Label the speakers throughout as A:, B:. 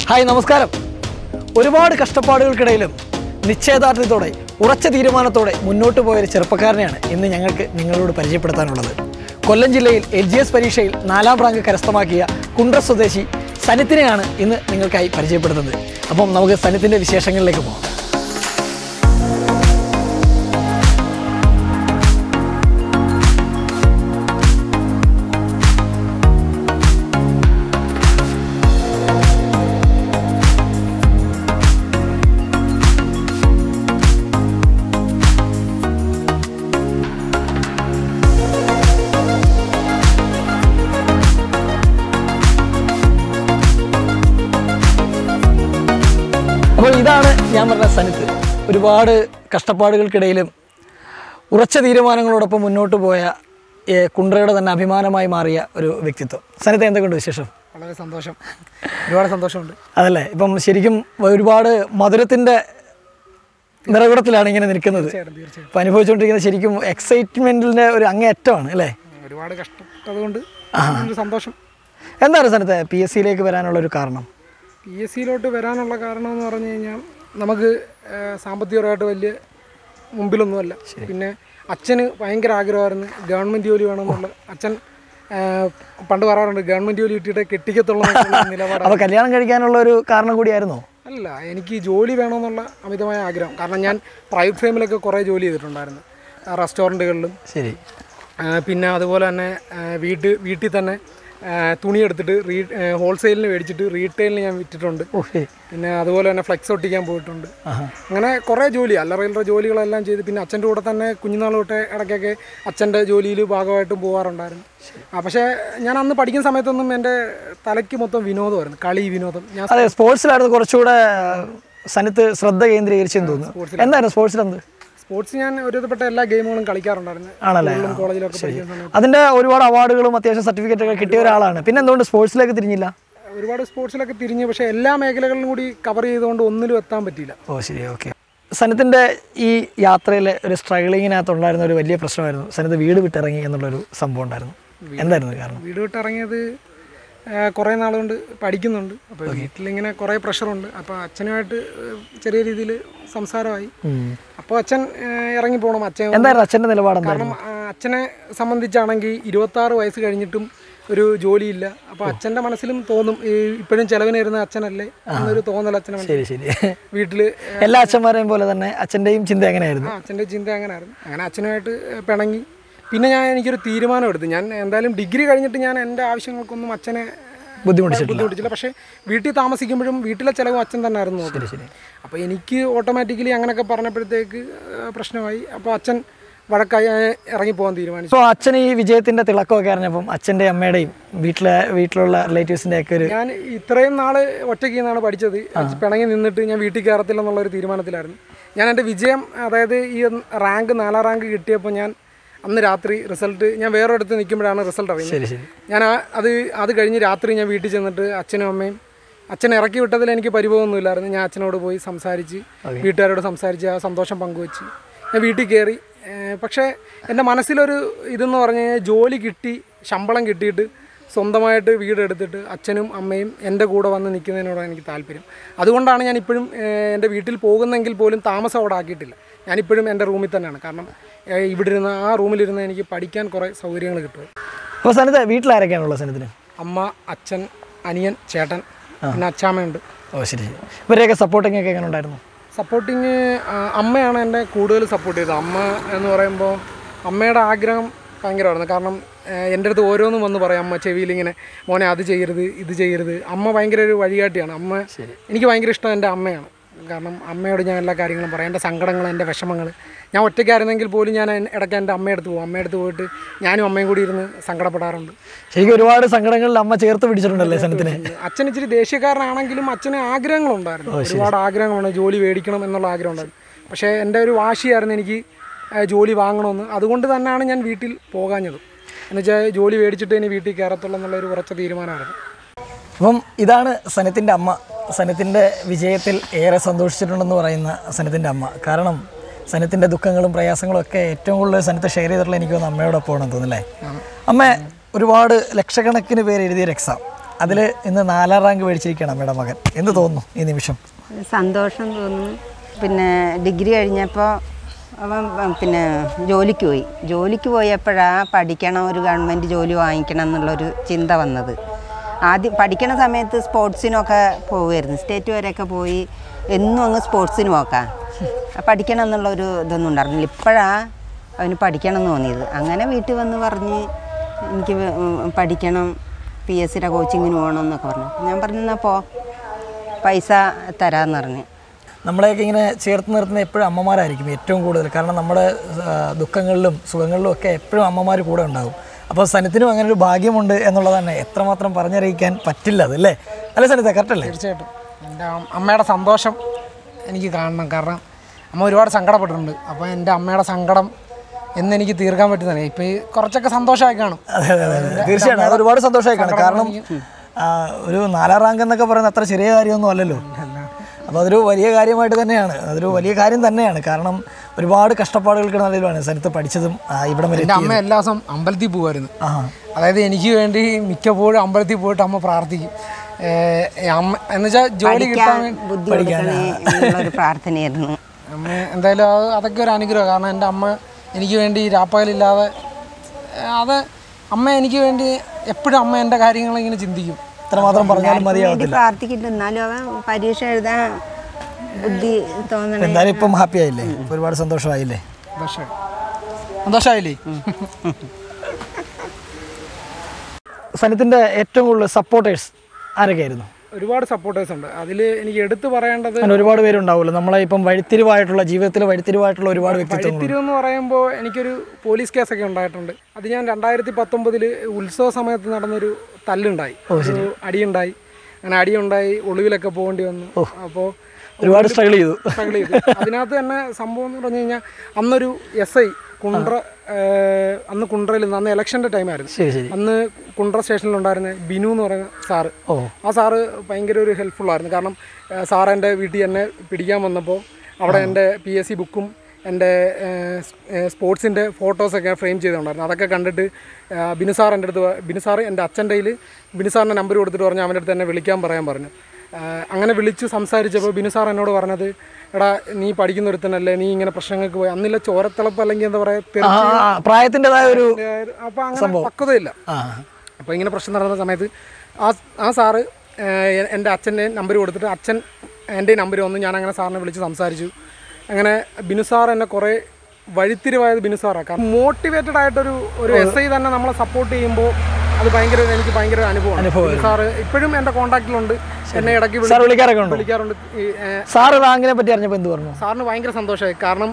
A: Hi നമസ്കാരം ഒരുപാട് കഷ്ടപ്പാടുകൾക്കിടയിലും നിശ്ചയദാർഢ്യത്തോടെ ഉറച്ച തീരുമാനത്തോടെ മുന്നോട്ട് പോയൊരു ചെറുപ്പക്കാരനെയാണ് ഇന്ന് ഞങ്ങൾക്ക് നിങ്ങളോട് പരിചയപ്പെടുത്താനുള്ളത് കൊല്ലം ജില്ലയിൽ എൽ ജി എസ് പരീക്ഷയിൽ നാലാം റാങ്ക് കരസ്ഥമാക്കിയ കുണ്ട്ര സ്വദേശി സനിത്തിനെയാണ് ഇന്ന് നിങ്ങൾക്കായി പരിചയപ്പെടുത്തുന്നത് അപ്പം നമുക്ക് സനിത്തിൻ്റെ വിശേഷങ്ങളിലേക്ക് പോകാം അപ്പോൾ ഇതാണ് ഞാൻ പറഞ്ഞ സനിത്ത് ഒരുപാട് കഷ്ടപ്പാടുകൾക്കിടയിലും ഉറച്ച തീരുമാനങ്ങളോടൊപ്പം മുന്നോട്ട് പോയ ഏ, കുണ്ട്രയുടെ തന്നെ അഭിമാനമായി മാറിയ ഒരു വ്യക്തിത്വം സനിത്ത് എന്തൊക്കെയുണ്ട് വിശേഷം
B: വളരെ സന്തോഷം ഒരുപാട് സന്തോഷമുണ്ട്
A: അതല്ലേ ഇപ്പം ശരിക്കും ഒരുപാട് മധുരത്തിൻ്റെ നിറകുടത്തിലാണ് ഇങ്ങനെ നിൽക്കുന്നത്
B: തീർച്ചയായിട്ടും തീർച്ചയായിട്ടും
A: ഇപ്പം അനുഭവിച്ചുകൊണ്ടിരിക്കുന്നത് ശരിക്കും എക്സൈറ്റ്മെൻറ്റിൻ്റെ ഒരു അങ്ങേയറ്റമാണ് അല്ലേ
B: ഒരുപാട് കഷ്ടപ്പെട്ടത് കൊണ്ട് ഒരു സന്തോഷം
A: എന്താണ് സനത്തെ പി എസ് സിയിലേക്ക് വരാനുള്ള ഒരു കാരണം
B: പി എസ് സിയിലോട്ട് വരാനുള്ള കാരണം എന്ന് പറഞ്ഞു കഴിഞ്ഞാൽ നമുക്ക് ആ, സാമ്പത്തികപരമായിട്ട് വലിയ മുമ്പിലൊന്നുമല്ല പിന്നെ അച്ഛന് ഭയങ്കര ആഗ്രഹമായിരുന്നു ഗവൺമെൻറ് ജോലി വേണമെന്നുള്ള അച്ഛൻ ആ, പണ്ട് പറയാറുണ്ട് ഗവൺമെൻറ് ജോലി കിട്ടിയിട്ട് കെട്ടിക്കത്തുള്ള നിലപാടാണ്
A: അപ്പോൾ കല്യാണം കഴിക്കാനുള്ള ഒരു കാരണം കൂടിയായിരുന്നോ
B: അല്ല എനിക്ക് ജോലി വേണമെന്നുള്ള അമിതമായ ആഗ്രഹം കാരണം ഞാൻ പ്രൈവറ്റ് ഫേമിലൊക്കെ കുറേ ജോലി ചെയ്തിട്ടുണ്ടായിരുന്നു ആ, റെസ്റ്റോറൻറ്റുകളിലും
A: ശരി
B: ആ, പിന്നെ അതുപോലെ തന്നെ ആ, വീട്ട് വീട്ടിൽ തന്നെ ആ, തുണി എടുത്തിട്ട് റീ ഹോൾസെയിലിന് മേടിച്ചിട്ട് റീറ്റെയിലിന് ഞാൻ വിറ്റിട്ടുണ്ട്
A: ഓ ശരി
B: പിന്നെ അതുപോലെ തന്നെ ഫ്ലെക്സ് ഒട്ടിക്കാൻ പോയിട്ടുണ്ട്
A: ആഹാ
B: അങ്ങനെ കുറേ ജോലി അല്ലറയിലുള്ള ജോലികളെല്ലാം ചെയ്ത് പിന്നെ അച്ഛൻ്റെ കൂടെ തന്നെ കുഞ്ഞുനാൾ തൊട്ടേ ഇടയ്ക്കൊക്കെ അച്ഛൻ്റെ ജോലിയിൽ ഭാഗമായിട്ടും പോകാറുണ്ടായിരുന്നു ആ പക്ഷേ ഞാൻ അന്ന് പഠിക്കുന്ന സമയത്തൊന്നും എൻ്റെ തലയ്ക്ക് മൊത്തം വിനോദമായിരുന്നു കളി വിനോദം ഞാൻ
A: അതെ സ്പോർട്സിലായിരുന്നു കുറച്ചുകൂടെ സനത്ത് ശ്രദ്ധ കേന്ദ്രീകരിച്ചെന്ന് തോന്നുന്നു എന്തായിരുന്നു സ്പോർട്സിൽ എന്ത്
B: സ്പോർട്സ് ഞാൻ ഒരുവിധപ്പെട്ട എല്ലാ ഗെയിമുകളും കളിക്കാറുണ്ടായിരുന്നു
A: ആണല്ലേ
B: സ്കൂളിലും കോളേജിലൊക്കെ പഠിക്കുന്ന സമയത്ത്
A: അതിന്റെ ഒരുപാട് അവാർഡുകളും അത്യാവശ്യം സർട്ടിഫിക്കറ്റൊക്കെ കിട്ടിയ ഒരാളാണ് പിന്നെ എന്തുകൊണ്ട് സ്പോർട്സിലേക്ക് തിരിഞ്ഞില്ല
B: ഒരുപാട് സ്പോർട്സിലൊക്കെ തിരിഞ്ഞു പക്ഷേ എല്ലാ മേഖലകളിലും കൂടി കവർ ചെയ്തുകൊണ്ട് ഒന്നിലും എത്താൻ പറ്റിയില്ല
A: ഓ ശരി ഓക്കെ സനത്തിന്റെ ഈ യാത്രയിലെ ഒരു സ്ട്രഗിളിങ്ങിനകത്തുണ്ടായിരുന്ന ഒരു വലിയ പ്രശ്നമായിരുന്നു സനത്ത് വീട് വിട്ടിറങ്ങി എന്നുള്ളൊരു സംഭവം ഉണ്ടായിരുന്നു എന്തായിരുന്നു കാരണം
B: വീട് വിട്ട് ഇറങ്ങിയത് കുറേ നാളുകൊണ്ട് പഠിക്കുന്നുണ്ട് അപ്പോൾ വീട്ടിലിങ്ങനെ കുറേ പ്രഷറുണ്ട് അപ്പോൾ അച്ഛനുമായിട്ട് ഏഹ്, ചെറിയ രീതിയിൽ സംസാരമായി
A: ഉം.
B: അപ്പോൾ അച്ഛൻ ഏഹ്, ഇറങ്ങി പോകണം അച്ഛൻ
A: എന്തായിരുന്നു അച്ഛന്റെ നിലപാട് എന്തായിരുന്നു
B: കാരണം ആ, അച്ഛനെ സംബന്ധിച്ചാണെങ്കിൽ ഇരുപത്താറ് വയസ്സ് കഴിഞ്ഞിട്ടും ഒരു ജോലിയില്ല അപ്പോൾ അച്ഛൻ്റെ മനസ്സിലും തോന്നും ഈ ഇപ്പോഴും ചെലവിന് വരുന്ന അച്ഛനല്ലേ എന്നൊരു തോന്നൽ അച്ഛനെ മനസ്സിൽ
A: ശരി ശരി
B: വീട്ടിൽ
A: എല്ലാ അച്ഛന്മാരെയും പോലെ തന്നെ അച്ഛന്റെയും ചിന്ത എങ്ങനെയായിരുന്നു
B: ആ അച്ഛൻ്റെ ചിന്ത അങ്ങനെയായിരുന്നു അങ്ങനെ അച്ഛനുമായിട്ട് പിണങ്ങി പിന്നെ ഞാൻ എനിക്കൊരു തീരുമാനം എടുത്തു ഞാൻ എന്തായാലും ഡിഗ്രി കഴിഞ്ഞിട്ട് ഞാൻ എൻ്റെ ആവശ്യങ്ങൾക്കൊന്നും അച്ഛനെ
A: ബുദ്ധിമുട്ടിച്ചിട്ടില്ല
B: ബുദ്ധിമുട്ടിച്ചില്ല പക്ഷേ വീട്ടിൽ താമസിക്കുമ്പോഴും വീട്ടിലെ ചിലവും അച്ഛൻ തന്നെ ആയിരുന്നു നോക്കുന്നത്
A: ശരി
B: അപ്പോൾ എനിക്ക് ഓട്ടോമാറ്റിക്കലി അങ്ങനെയൊക്കെ പറഞ്ഞപ്പോഴത്തേക്ക് ആ, പ്രശ്നമായി അപ്പോൾ അച്ഛൻ വഴക്കായി ആ, ഇറങ്ങിപ്പോകാൻ തീരുമാനിച്ചു
A: അപ്പോൾ അച്ഛൻ ഈ വിജയത്തിന്റെ തിളക്കമൊക്കെ അറിഞ്ഞപ്പം അച്ഛന്റെ അമ്മയുടെയും വീട്ടിലെ വീട്ടിലുള്ള റിലേറ്റീവ്സിന്റെ ഒക്കെ ഒരു
B: ഞാൻ ഇത്രയും നാൾ ഒറ്റയ്ക്ക് നിന്നാണ് പഠിച്ചത് പിണങ്ങി നിന്നിട്ട് ഞാൻ വീട്ടിൽ കയറത്തില്ല എന്നുള്ളൊരു തീരുമാനത്തിലായിരുന്നു ഞാൻ എൻ്റെ വിജയം അതായത് ഈ റാങ്ക് നാലാം റാങ്ക് കിട്ടിയപ്പോൾ ഞാൻ അന്ന് രാത്രി റിസൾട്ട് ഞാൻ വേറൊരിടത്ത് നിൽക്കുമ്പോഴാണ് റിസൾട്ട് അറിയുന്നത്
A: ശരി ശരി
B: ഞാൻ ആ അത് അത് കഴിഞ്ഞ് രാത്രി ഞാൻ വീട്ടിൽ ചെന്നിട്ട് അച്ഛനും അമ്മയും അച്ഛനെ ഇറക്കി വിട്ടതിൽ എനിക്ക് പരിഭവമൊന്നുമില്ലായിരുന്നു ഞാൻ അച്ഛനോട് പോയി സംസാരിച്ച് വീട്ടുകാരോട് സംസാരിച്ച് ആ സന്തോഷം പങ്കുവെച്ച് ഞാൻ വീട്ടിൽ കയറി ഏഹ് പക്ഷേ എൻ്റെ മനസ്സിലൊരു ഇതെന്ന് പറഞ്ഞു കഴിഞ്ഞാൽ ജോലി കിട്ടി ശമ്പളം കിട്ടിയിട്ട് സ്വന്തമായിട്ട് വീടെടുത്തിട്ട് അച്ഛനും അമ്മയും എൻ്റെ കൂടെ വന്ന് നിൽക്കുന്നതിനോടാണ് എനിക്ക് താല്പര്യം അതുകൊണ്ടാണ് ഞാൻ ഇപ്പോഴും ഏഹ് എൻ്റെ വീട്ടിൽ പോകുന്നെങ്കിൽ പോലും താമസം അവിടെ ആക്കിയിട്ടില്ല ഞാനിപ്പോഴും എൻ്റെ റൂമിൽ തന്നെയാണ് കാരണം ഏഹ് ഇവിടെ ഇരുന്ന് ആ റൂമിലിരുന്ന് എനിക്ക് പഠിക്കാൻ കുറേ സൗകര്യങ്ങൾ കിട്ടും
A: അപ്പോൾ സനത്ത് വീട്ടിലാരൊക്കെയാണുള്ളത് സനത്തിന്
B: അമ്മ അച്ഛൻ അനിയൻ ചേട്ടൻ പിന്നെ അച്ചാമ്മയുണ്ട്
A: ഓ ശരി ശരി ഇവരെയൊക്കെ സപ്പോർട്ടിങ് ഒക്കെ എങ്ങനെ ഉണ്ടായിരുന്നു
B: സപ്പോർട്ടിങ് അമ്മയാണ് എന്നെ കൂടുതൽ സപ്പോർട്ട് ചെയ്തത് അമ്മ എന്ന് പറയുമ്പോൾ അമ്മയുടെ ആഗ്രഹം ഭയങ്കരമായിരുന്നു കാരണം ഏഹ്, എൻ്റെ അടുത്ത് ഓരോന്നും വന്ന് പറയും അമ്മ ചെവിയിൽ ഇങ്ങനെ മോനെ അത് ചെയ്യരുത് ഇത് ചെയ്യരുത് അമ്മ ഭയങ്കര ഒരു വഴികാട്ടിയാണ് അമ്മ എനിക്ക് ഭയങ്കര ഇഷ്ടം എൻ്റെ അമ്മയാണ് കാരണം അമ്മയോട് ഞാൻ എല്ലാ കാര്യങ്ങളും പറയാം എൻ്റെ സങ്കടങ്ങൾ എൻ്റെ വിഷമങ്ങൾ ഞാൻ ഒറ്റയ്ക്കായിരുന്നെങ്കിൽ പോലും ഞാൻ എൻ- ഇടയ്ക്ക് എൻ്റെ അമ്മയടുത്ത് പോകും അമ്മയടുത്ത് പോയിട്ട് ഞാനും അമ്മയും കൂടി ഇരുന്ന് സങ്കടപ്പെടാറുണ്ട്
A: ശരിക്കും ഒരുപാട് സങ്കടങ്ങളിൽ അമ്മ ചേർത്ത് പിടിച്ചിട്ടുണ്ടല്ലേ സനത്തിനെ
B: അച്ഛൻ ഇച്ചിരി ദേഷ്യക്കാരനാണെങ്കിലും അച്ഛന് ആഗ്രഹങ്ങളുണ്ടായിരുന്നു ഒരുപാട് ആഗ്രഹങ്ങളുണ്ട് ജോലി മേടിക്കണം എന്നുള്ള ആഗ്രഹം ഉണ്ടായിരുന്നു പക്ഷേ എൻ്റെ ഒരു വാശിയായിരുന്നു എനിക്ക് ആ, ജോലി വാങ്ങണമെന്ന് അതുകൊണ്ട് തന്നെയാണ് ഞാൻ വീട്ടിൽ പോകാഞ്ഞത് എന്നുവെച്ചാൽ ജോലി മേടിച്ചിട്ട് ഇനി വീട്ടിൽ കയറത്തുള്ളൂ എന്നുള്ള ഒരു ഉറച്ച തീരുമാനമായിരുന്നു
A: അപ്പം ഇതാണ് സനത്തിൻ്റെ അമ്മ സനത്തിൻ്റെ വിജയത്തിൽ ഏറെ സന്തോഷിച്ചിട്ടുണ്ടെന്ന് പറയുന്ന സനത്തിൻ്റെ അമ്മ കാരണം സനത്തിൻ്റെ ദുഃഖങ്ങളും പ്രയാസങ്ങളും ഒക്കെ ഏറ്റവും കൂടുതൽ സനത്ത് ഷെയർ ചെയ്തിട്ടുള്ള എനിക്ക് തോന്നുന്നു അമ്മയോടൊപ്പമാണെന്ന് തോന്നുന്നല്ലേ അമ്മ ഒരുപാട് ലക്ഷക്കണക്കിന് പേര് എഴുതിയൊരു എക്സാം അതിൽ ഇന്ന് നാലാം റാങ്ക് മേടിച്ചിരിക്കുകയാണ് അമ്മയുടെ മകൻ എന്ത് തോന്നുന്നു ഈ നിമിഷം
C: സന്തോഷം തോന്നുന്നു പിന്നെ ഡിഗ്രി കഴിഞ്ഞപ്പോൾ അവൻ ഉം, പിന്നെ ജോലിക്ക് പോയി ജോലിക്ക് പോയപ്പോഴാണ് പഠിക്കണം ഒരു ഗവൺമെൻറ് ജോലി വാങ്ങിക്കണം എന്നുള്ളൊരു ചിന്ത വന്നത് ആദ്യം പഠിക്കണ സമയത്ത് സ്പോർട്സിനൊക്കെ പോവുമായിരുന്നു സ്റ്റേറ്റ് വരെയൊക്കെ പോയി എന്നും അങ്ങ് സ്പോർട്സിന് പോക്കാം പഠിക്കണം എന്നുള്ളൊരു ഇതൊന്നും ഉണ്ടായിരുന്നില്ല ഇപ്പോഴാണ് അവന് പഠിക്കണം എന്ന് തോന്നിയത് അങ്ങനെ വീട്ടിൽ വന്ന് പറഞ്ഞ് എനിക്ക് വ- ഉം, പഠിക്കണം പി എസ് സിയുടെ കോച്ചിങ്ങിന് പോകണം എന്നൊക്കെ പറഞ്ഞു ഞാൻ പറഞ്ഞു എന്നാൽ പോ പൈസ തരാമെന്ന് പറഞ്ഞ്
A: നമ്മളെയൊക്കെ ഇങ്ങനെ ചേർത്ത് നിർത്തുന്ന എപ്പോഴും അമ്മമാരായിരിക്കും ഏറ്റവും കൂടുതൽ കാരണം നമ്മുടെ ആ, ദുഃഖങ്ങളിലും സുഖങ്ങളിലും ഒക്കെ എപ്പോഴും അമ്മമാർ കൂടെ ഉണ്ടാകും അപ്പോൾ സനിത്തിനും അങ്ങനെ ഒരു ഭാഗ്യമുണ്ട് എന്നുള്ളത് തന്നെ എത്രമാത്രം പറഞ്ഞറിയിക്കാൻ പറ്റില്ല അത് അല്ലേ അല്ലേ സനിത കറക്റ്റ് അല്ലേ
B: തീർച്ചയായിട്ടും എൻ്റെ അം- അമ്മയുടെ സന്തോഷം എനിക്ക് കാണണം കാരണം അമ്മ ഒരുപാട് സങ്കടപ്പെട്ടിട്ടുണ്ട് അപ്പോൾ എൻ്റെ അമ്മയുടെ സങ്കടം എന്ന് എനിക്ക് തീർക്കാൻ പറ്റുന്നതാണ് ഇപ്പോൾ ഈ കുറച്ചൊക്കെ സന്തോഷമായി കാണും
A: അതെ അതെ അതെ തീർച്ചയായിട്ടും അത് ഒരുപാട് സന്തോഷമായി കാണും കാരണം ആ, ഒരു നാലാം റാങ്ക് എന്നൊക്കെ പറയുന്നത് അത്ര ചെറിയ കാര്യമൊന്നും അല്ലല്ലോ അപ്പോൾ അതൊരു വലിയ കാര്യമായിട്ട് തന്നെയാണ് അതൊരു വലിയ കാര്യം തന്നെയാണ് കാരണം ഒരുപാട് കഷ്ടപ്പാടുകൾക്ക് നല്ലതാണ് സനിത്ത് പഠിച്ചതും ആ, ഇവിടം വരെ
B: എൻ്റെ അമ്മ എല്ലാ ദിവസം അമ്പലത്തിൽ പോകുമായിരുന്നു
A: ആ
B: അതായത് എനിക്ക് വേണ്ടി മിക്കപ്പോഴും അമ്പലത്തിൽ പോയിട്ട് അമ്മ പ്രാർത്ഥിക്കും ഏഹ് അമ്മ എന്നുവെച്ചാൽ ജോലി കിട്ടാൻ വേണ്ടി
C: ബുദ്ധി കൊടുക്കണേ എന്നുള്ളൊരു പ്രാർത്ഥനയായിരുന്നു
B: അമ്മ എന്തായാലും അത് അതൊക്കെ ഒരു അനുഗ്രഹം കാരണം എൻ്റെ അമ്മ എനിക്ക് വേണ്ടി രാപ്പകലില്ലാതെ ഏഹ് അത് അമ്മ എനിക്ക് വേണ്ടി എപ്പോഴും അമ്മ എൻ്റെ കാര്യങ്ങൾ ഇങ്ങനെ ചിന്തിക്കും
A: ഇത്രമാത്രം പറഞ്ഞാലും
C: വേണ്ടി
A: മതിയാവത്തില്ല
C: പ്രാർത്ഥിക്കുന്നുണ്ട് എന്നാലും അവൻ പരീക്ഷ എഴുതാൻ ബുദ്ധി തോന്നണേ
A: എന്തായാലും ഇപ്പം ഹാപ്പി ആയില്ലേ ഒരുപാട് സന്തോഷമായില്ലേ
B: സന്തോഷമായി സന്തോഷമായില്ലേ
A: സനിത്തിൻ്റെ ഏറ്റവും കൂടുതൽ സപ്പോർട്ടേഴ്സ് ആരൊക്കെയായിരുന്നു
B: ഒരുപാട് സപ്പോർട്ടേഴ്സ് ഉണ്ട് അതിൽ എനിക്ക് എടുത്തു പറയേണ്ടത്
A: അങ്ങനെ ഒരുപാട് പേരുണ്ടാവുമല്ലോ നമ്മളെ ഇപ്പം വഴിത്തിരിവായിട്ടുള്ള ജീവിതത്തിൽ വഴിത്തിരിവായിട്ടുള്ള ഒരുപാട് വ്യക്തിത്വങ്ങൾ
B: വഴിത്തിരിവ് എന്ന് പറയുമ്പോൾ എനിക്കൊരു പോലീസ് കേസൊക്കെ ഉണ്ടായിട്ടുണ്ട് അത് ഞാൻ രണ്ടായിരത്തി പത്തൊമ്പതിൽ ഉത്സവ സമയത്ത് നടന്നൊരു തല്ലുണ്ടായി ഒരു അടിയുണ്ടായി അങ്ങനെ അടിയുണ്ടായി ഒളിവിലൊക്കെ പോകേണ്ടി വന്നു അപ്പോൾ
A: ഒരുപാട് സ്ട്രഗിൾ ചെയ്തു
B: സ്ട്രഗിൾ ചെയ്തു അതിനകത്ത് തന്നെ സംഭവം എന്ന് പറഞ്ഞു കഴിഞ്ഞാൽ അന്നൊരു എസ് ഐ കുണ്ട്ര ഏഹ്, അന്ന് കുണ്ട്രയിൽ നിന്ന് അന്ന് ഇലക്ഷൻ്റെ ടൈമായിരുന്നു
A: ശരി ശരി
B: അന്ന് കുണ്ട്ര സ്റ്റേഷനിലുണ്ടായിരുന്ന ബിനു എന്ന് പറയുന്ന സാറ്
A: ഓ
B: ആ സാറ് ഭയങ്കര ഒരു ഹെൽപ്ഫുൾ ആയിരുന്നു കാരണം ഏഹ്, സാറ് എൻ്റെ വീട്ടിൽ എന്നെ പിടിക്കാൻ വന്നപ്പോൾ അവിടെ എൻ്റെ പി എസ് സി ബുക്കും എൻ്റെ സ്പോർട്സിൻ്റെ ഫോട്ടോസൊക്കെ ഫ്രെയിം ചെയ്തിട്ടുണ്ടായിരുന്നു അതൊക്കെ കണ്ടിട്ട് ഏഹ്, ബിനു സാർ എൻ്റെ അടുത്ത് പ- ബിനു സാർ എൻ്റെ അച്ഛൻ്റെ കയ്യിൽ ബിനു സാറിൻ്റെ നമ്പർ കൊടുത്തിട്ട് പറഞ്ഞു അവൻ്റെ അടുത്ത് എന്നെ വിളിക്കാൻ പറയാൻ പറഞ്ഞു ഏഹ്, അങ്ങനെ വിളിച്ച് സംസാരിച്ചപ്പോൾ ബിനു സാർ എന്നോട് പറഞ്ഞത് എടാ നീ പഠിക്കുന്ന ഒരുത്തനല്ലേ നീ ഇങ്ങനെ പ്രശ്നങ്ങൾക്ക് പോയി അന്നില്ല ചോരത്തിളപ്പ് അല്ലെങ്കിൽ എന്താ പറയുക
A: ആ ആ, ആ, പ്രായത്തിൻ്റെതായ ഒരു
B: അപ്പോൾ അങ്ങനെ പക്വതയില്ല
A: ആ
B: അപ്പോൾ ഇങ്ങനെ പ്രശ്നം നടന്ന സമയത്ത് ആ ആ സാറ് ഏഹ്, എൻ്റെ അച്ഛൻ്റെ നമ്പർ കൊടുത്തിട്ട് അച്ഛൻ എൻ്റെ നമ്പർ വന്നു ഞാൻ അങ്ങനെ സാറിനെ വിളിച്ച് സംസാരിച്ചു അങ്ങനെ ബിനു സാർ എന്നെ കുറേ വഴിത്തിരിവായത് ബിനു സാറാണ് കാരണം മോട്ടിവേറ്റഡ് ആയിട്ടൊരു ഒരു എസ് ഐ തന്നെ നമ്മളെ സപ്പോർട്ട് ചെയ്യുമ്പോൾ അത് ഭയങ്കര ഒരു- എനിക്ക് ഭയങ്കര ഒരു അനുഭവമാണ് ബിനു സാറ് ഇപ്പോഴും എൻ്റെ കോൺടാക്റ്റിലുണ്ട് എന്നെ ഇടയ്ക്ക് വിളി-
A: സാർ വിളിക്കാറൊക്കെ ഉണ്ടോ
B: വിളിക്കാറുണ്ട് ഈ, ഏഹ്,
A: സാറ് റാങ്കിനെ പറ്റി അറിഞ്ഞപ്പോൾ എന്ത് പറഞ്ഞു
B: സാറിന് ഭയങ്കര സന്തോഷമായി കാരണം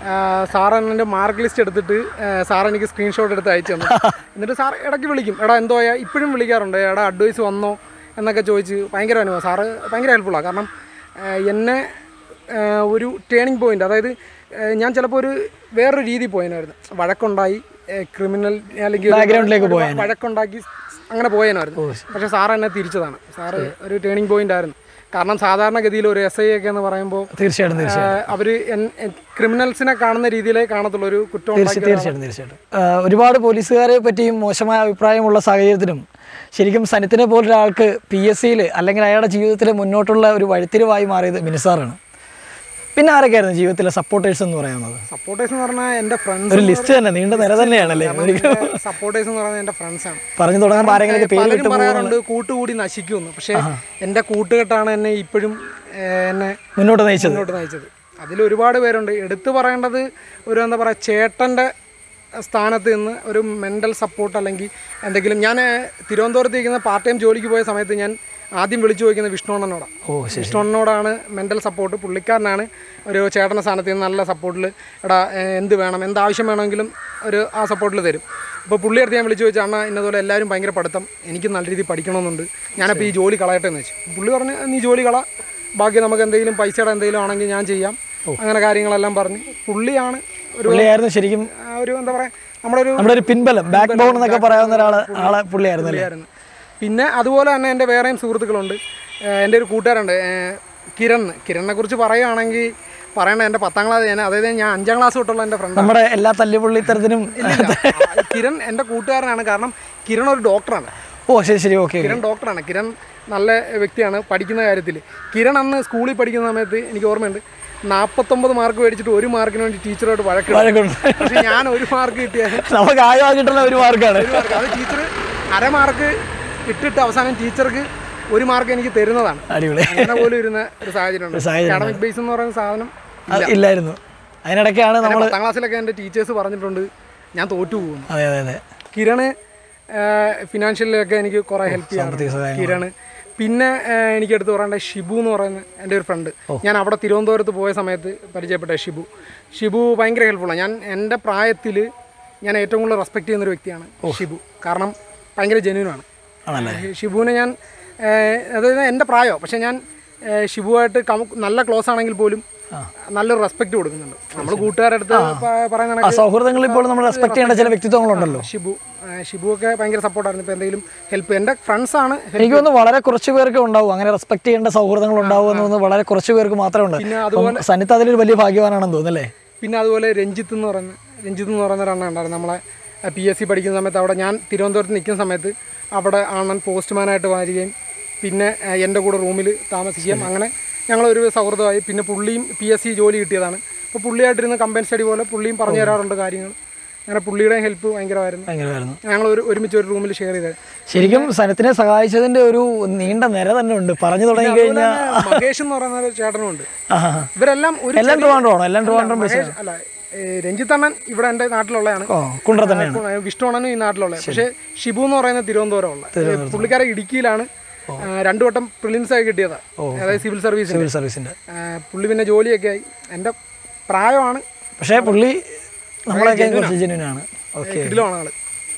B: സാർ എൻ്റെ മാർക്ക് ലിസ്റ്റ് എടുത്തിട്ട് സാർ എനിക്ക് സ്ക്രീൻഷോട്ട് എടുത്ത് അയച്ചു തന്നു എന്നിട്ട് സാർ ഇടയ്ക്ക് വിളിക്കും എടാ എന്തോ ഇപ്പോഴും വിളിക്കാറുണ്ട് എടാ അഡ്വൈസ് വന്നോ എന്നൊക്കെ ചോദിച്ച് ഭയങ്കര അനുഭവം സാറ് ഭയങ്കര ഹെൽപ്ഫുള്ളാണ് കാരണം ആ, എന്നെ ആ, ഒരു ടേണിംഗ് പോയിന്റ് അതായത് ആ, ഞാൻ ചിലപ്പോൾ ഒരു വേറൊരു രീതി പോയനായിരുന്നു വഴക്കുണ്ടായി ക്രിമിനൽ അല്ലെങ്കിൽ ഒരു-
A: Background-ലേക്ക്
B: ഒരു വഴക്കുണ്ടാക്കി അങ്ങനെ പോയനായിരുന്നു പക്ഷേ സാർ എന്നെ തിരിച്ചതാണ് സാറ് ഒരു ടേണിംഗ് പോയിന്റ് ആയിരുന്നു കാരണം സാധാരണഗതിയിൽ ഒരു എസ് ഐ ഒക്കെ എന്ന് പറയുമ്പോൾ
A: തീർച്ചയായിട്ടും തീർച്ചയായിട്ടും
B: അവർ ക്രിമിനൽസിനെ കാണുന്ന രീതിയിലേ കാണത്തുള്ളൂ ഒരു കുറ്റം
A: തീർച്ച-
B: ഉണ്ടാക്കിയ
A: തീർച്ചയായിട്ടും തീർച്ചയായിട്ടും ആ, ഒരുപാട് പോലീസുകാരെ പറ്റിയും മോശമായ അഭിപ്രായമുള്ള സാഹചര്യത്തിലും ശരിക്കും സനിത്തിനെ പോലൊരാൾക്ക് പി എസ് സിയിൽ അല്ലെങ്കിൽ അയാളുടെ ജീവിതത്തിൽ മുന്നോട്ടുള്ള ഒരു വഴിത്തിരിവായി മാറിയത് മിനിസാറാണ് പിന്നെ ആരൊക്കെയായിരുന്നു ജീവിതത്തിലെ സപ്പോർട്ടേഴ്സ് എന്ന് പറയുന്നത്
B: സപ്പോർട്ടേഴ്സ് എന്ന് പറഞ്ഞാൽ എൻ്റെ ഫ്രണ്ട്സ്
A: ഒരു ലിസ്റ്റ് തന്നെ നീണ്ട നിര തന്നെയാണല്ലേ
B: സപ്പോർട്ടേഴ്സ് എന്ന് പറയുന്നത് എൻ്റെ ഫ്രണ്ട്സാണ്
A: പറഞ്ഞു തുടങ്ങുമ്പോൾ ആരെങ്കിലും പേര്
B: പലരും
A: വിട്ടു
B: പറയാറുണ്ട് കൂട്ടുകൂടി നശിക്കുമെന്ന് പക്ഷേ എൻ്റെ കൂട്ടുകെട്ടാണ് എന്നെ ഇപ്പോഴും ഏഹ്, എന്നെ
A: മുന്നോട്ട് നയിച്ചത്
B: മുന്നോട്ട് നയിച്ചത് അതിൽ ഒരുപാട് പേരുണ്ട് എടുത്തു പറയേണ്ടത് ഒരു എന്താ പറയുക ചേട്ടൻ്റെ സ്ഥാനത്ത് നിന്ന് ഒരു മെൻ്റൽ സപ്പോർട്ട് അല്ലെങ്കിൽ എന്തെങ്കിലും ഞാൻ ഏഹ്, തിരുവനന്തപുരത്ത് ഇരിക്കുന്ന പാർട്ട് ടൈം ജോലിക്ക് പോയ സമയത്ത് ഞാൻ ആദ്യം വിളിച്ചു ചോദിക്കുന്നത് വിഷ്ണുണ്ണനോടാണ്
A: ഓ ശരി
B: വിഷ്ണുണ്ണനോടാണ് മെൻ്റൽ സപ്പോർട്ട് പുള്ളിക്കാരനാണ് ഒരു ചേട്ടൻ്റെ സ്ഥാനത്ത് നിന്ന് നല്ല സപ്പോർട്ടിൽ എടാ ഏഹ്, എന്ത് വേണം എന്ത് ആവശ്യം വേണമെങ്കിലും ഒരു ആ സപ്പോർട്ടിൽ തരും അപ്പോൾ പുള്ളി അടുത്ത് ഞാൻ വിളിച്ചു ചോദിച്ചാൽ അണ്ണാ ഇന്നതുപോലെ എല്ലാവരും ഭയങ്കര പഠിത്തം എനിക്ക് നല്ല രീതിയിൽ പഠിക്കണമെന്നുണ്ട് ഞാനപ്പോൾ ഈ ജോലി കളയട്ടെ എന്ന് വെച്ചു പുള്ളി പറഞ്ഞു നീ ജോലി കള ബാക്കി നമുക്ക് എന്തെങ്കിലും പൈസയുടെ എന്തെങ്കിലും ആണെങ്കിൽ ഞാൻ ചെയ്യാം അങ്ങനെ കാര്യങ്ങളെല്ലാം പറഞ്ഞ് പുള്ളിയാണ് ഒരു
A: പുള്ളിയായിരുന്നു ശരിക്കും
B: ആ, ഒരു എന്താ പറയുക നമ്മുടെ ഒരു
A: നമ്മുടെ ഒരു പിൻബലം ബാക്ക് ബോൺ എന്നൊക്കെ പറയാവുന്ന ഒരാള് ആളെ പുള്ളിയായിരുന്നു അല്ലേ
B: പുള്ളിയായിരുന്നു പിന്നെ അതുപോലെ തന്നെ എൻ്റെ വേറെയും സുഹൃത്തുക്കളുണ്ട് ഏഹ് എൻ്റെ ഒരു കൂട്ടുകാരുണ്ട് ഏഹ് കിരൺ കിരണിനെ കുറിച്ച് പറയുകയാണെങ്കിൽ പറയണ എൻ്റെ പത്താം ക്ലാസ് ഞാൻ അതായത് ഞാൻ അഞ്ചാം ക്ലാസ് തൊട്ടുള്ള എൻ്റെ ഫ്രണ്ടാണ്
A: നമ്മുടെ എല്ലാ തല്ലുപുള്ളിത്തരത്തിനും
B: കിരൺ എൻ്റെ കൂട്ടുകാരനാണ് കാരണം കിരൺ ഒരു ഡോക്ടറാണ്
A: ഓ ശരി ശരി ഓക്കെ
B: കിരൺ ഡോക്ടറാണ് കിരൺ നല്ല വ്യക്തിയാണ് പഠിക്കുന്ന കാര്യത്തിൽ കിരൺ അന്ന് സ്കൂളിൽ പഠിക്കുന്ന സമയത്ത് എനിക്ക് ഓർമ്മയുണ്ട് നാൽപ്പത്തൊമ്പത് മാർക്ക് മേടിച്ചിട്ട് ഒരു മാർക്കിന് വേണ്ടി ടീച്ചറോട് വഴക്ക്
A: വഴക്കുണ്ട്.
B: പക്ഷെ ഞാൻ ഒരു മാർക്ക് കിട്ടിയാൽ
A: നമുക്ക് ആകെ കിട്ടുന്ന ഒരു മാർക്കാണ്
B: ഒരു മാർക്ക് അത് ടീച്ചർ അര മാർക്ക് ഇട്ടിട്ട് അവസാനം ടീച്ചർക്ക് ഒരു മാർക്ക് എനിക്ക് തരുന്നതാണ്
A: അടിപൊളി
B: അങ്ങനെ പോലും ഇരുന്ന ഒരു സാഹചര്യം ഉണ്ട്
A: ഒരു സാഹചര്യം
B: അക്കാഡമിക് ബേസ് എന്ന് പറയുന്ന സാധനം
A: അത് ഇല്ലായിരുന്നു അതിനിടയ്ക്കാണ്
B: എന്നെ
A: നമ്മൾ
B: പത്താം ക്ലാസ്സിലൊക്കെ എൻ്റെ ടീച്ചേഴ്സ് പറഞ്ഞിട്ടുണ്ട് ഞാൻ തോറ്റു പോകുന്നു
A: അതെ അതെ അതെ
B: കിരണ് ഫിനാൻഷ്യലിലൊക്കെ എനിക്ക് കുറേ ഹെൽപ്പ്
A: സാമ്പത്തിക
B: ചെയ്യാറുണ്ട്
A: സഹായങ്ങൾ.
B: കിരണ് പിന്നെ ആ, എനിക്ക് എടുത്ത് പറയേണ്ട ഷിബു എന്ന് പറയുന്ന എൻ്റെ ഒരു ഫ്രണ്ട് ഞാൻ അവിടെ തിരുവനന്തപുരത്ത് പോയ സമയത്ത് പരിചയപ്പെട്ട ഷിബു ഷിബു ഭയങ്കര ഹെൽപ്ഫുള്ളാണ് ഞാൻ എൻ്റെ പ്രായത്തിൽ ഞാൻ ഏറ്റവും കൂടുതൽ റെസ്പെക്ട് ചെയ്യുന്ന ഒരു വ്യക്തിയാണ് ഷിബു കാരണം ഭയങ്കര ജെന്യൂനാണ്
A: ആണല്ലേ
B: ഷിബുവിനെ ഞാൻ ഏഹ്, അതായത് എൻ്റെ പ്രായമോ പക്ഷേ ഞാൻ ഏഹ്, ഷിബുവായിട്ട് കം- നല്ല ക്ലോസ് ആണെങ്കിൽ പോലും നല്ലൊരു റെസ്പെക്ട് കൊടുക്കുന്നുണ്ട് നമ്മൾ കൂട്ടുകാരുടെ അടുത്ത് പ- പറയുന്ന
A: ആ
B: കണക്ക്
A: സൗഹൃദങ്ങളിൽ ഇപ്പോൾ നമ്മൾ റെസ്പെക്ട് ചെയ്യേണ്ട ചില വ്യക്തിത്വങ്ങളുണ്ടല്ലോ
B: ഷിബു ഏഹ്, ഷിബു ഒക്കെ ഭയങ്കര സപ്പോർട്ടായിരുന്നു ഇപ്പോൾ എന്തെങ്കിലും ഹെൽപ്പ് എൻ്റെ ഫ്രണ്ട്സാണ്
A: എനിക്ക് തോന്നുന്നു വളരെ കുറച്ച് പേർക്ക് ഉണ്ടാവും അങ്ങനെ റെസ്പെക്ട് ചെയ്യേണ്ട സൗഹൃദങ്ങൾ ഉണ്ടാവും എന്ന് തോന്നുന്നു വളരെ കുറച്ച് പേർക്ക് മാത്രമേ ഉണ്ട്
B: പിന്നെ
A: അപ്പം സന്നിത്ത് അതിലൊരു വലിയ ഭാഗ്യവാനാണെന്ന് തോന്നുന്നല്ലേ
B: പിന്നെ അതുപോലെ രഞ്ജിത്ത് എന്ന് പറയുന്ന രഞ്ജിത്ത് എന്ന് പറയുന്ന ഒരെണ്ണം ഉണ്ടായിരുന്നു നമ്മളെ പി എസ് സി പഠിക്കുന്ന സമയത്ത് അവിടെ ഞാൻ തിരുവനന്തപുരത്ത് നിൽക്കുന്ന സമയത്ത് അവിടെ അണ്ണൻ പോസ്റ്റ്മാനായിട്ട് വരികയും പിന്നെ ഏഹ്, എൻ്റെ കൂടെ റൂമിൽ താമസിക്കുകയും അങ്ങനെ ഞങ്ങളൊരു സൗഹൃദമായി പിന്നെ പുള്ളിയും പി എസ് സി ജോലി കിട്ടിയതാണ് അപ്പോൾ പുള്ളിയായിട്ടിരുന്ന് കമ്പൈൻ സ്റ്റഡി പോലെ പുള്ളിയും പറഞ്ഞു തരാറുണ്ട് കാര്യങ്ങൾ അങ്ങനെ പുള്ളിയുടെ ഹെൽപ്പ് ഭയങ്കരമായിരുന്നു
A: ഭയങ്കരമായിരുന്നു
B: ഞങ്ങൾ ഒരു ഒരുമിച്ച് ഒരു റൂമിൽ ഷെയർ ചെയ്തത്
A: ശരിക്കും സനത്തിനെ സഹായിച്ചതിന്റെ ഒരു നീണ്ട നിര തന്നെ ഉണ്ട് പറഞ്ഞു തുടങ്ങി കഴിഞ്ഞാൽ
B: മഹേഷ് എന്ന് പറയുന്ന ഒരു ചേട്ടനും ഉണ്ട്
A: ആ, ആ, ആ.
B: ഇവരെല്ലാം ഒരു
A: എല്ലാം ട്രിവാൻഡ്രമാണോ എല്ലാം ട്രിവാൻഡ്രം
B: മഹേഷ് അല്ല ഏഹ്, രഞ്ജിത്ത് അണ്ണൻ ഇവിടെ എൻ്റെ നാട്ടിലുള്ളതാണ്
A: ഓ കുണ്ട്ര തന്നെയാണ്
B: വിഷ്ണുവണ്ണനും ഈ നാട്ടിലുള്ള പക്ഷേ ഷിബു എന്ന് പറയുന്ന തിരുവനന്തപുരമുള്ള പുള്ളിക്കാരെ ഇടുക്കിയിലാണ് ആ, രണ്ടു വട്ടം പ്രിലിംസ് ആയി കിട്ടിയതാ അതായത് സിവിൽ സർവീസ്
A: സിവിൽ സർവീസിന്റെ
B: പുള്ളി പിന്നെ ജോലിയൊക്കെ ആയി എൻ്റെ പ്രായമാണ്
A: പക്ഷേ പുള്ളി നമ്മളൊക്കെ കുറച്ച് ജെന്യൂനാണ് ഓക്കെ
B: ഇതിലാണ് ആള്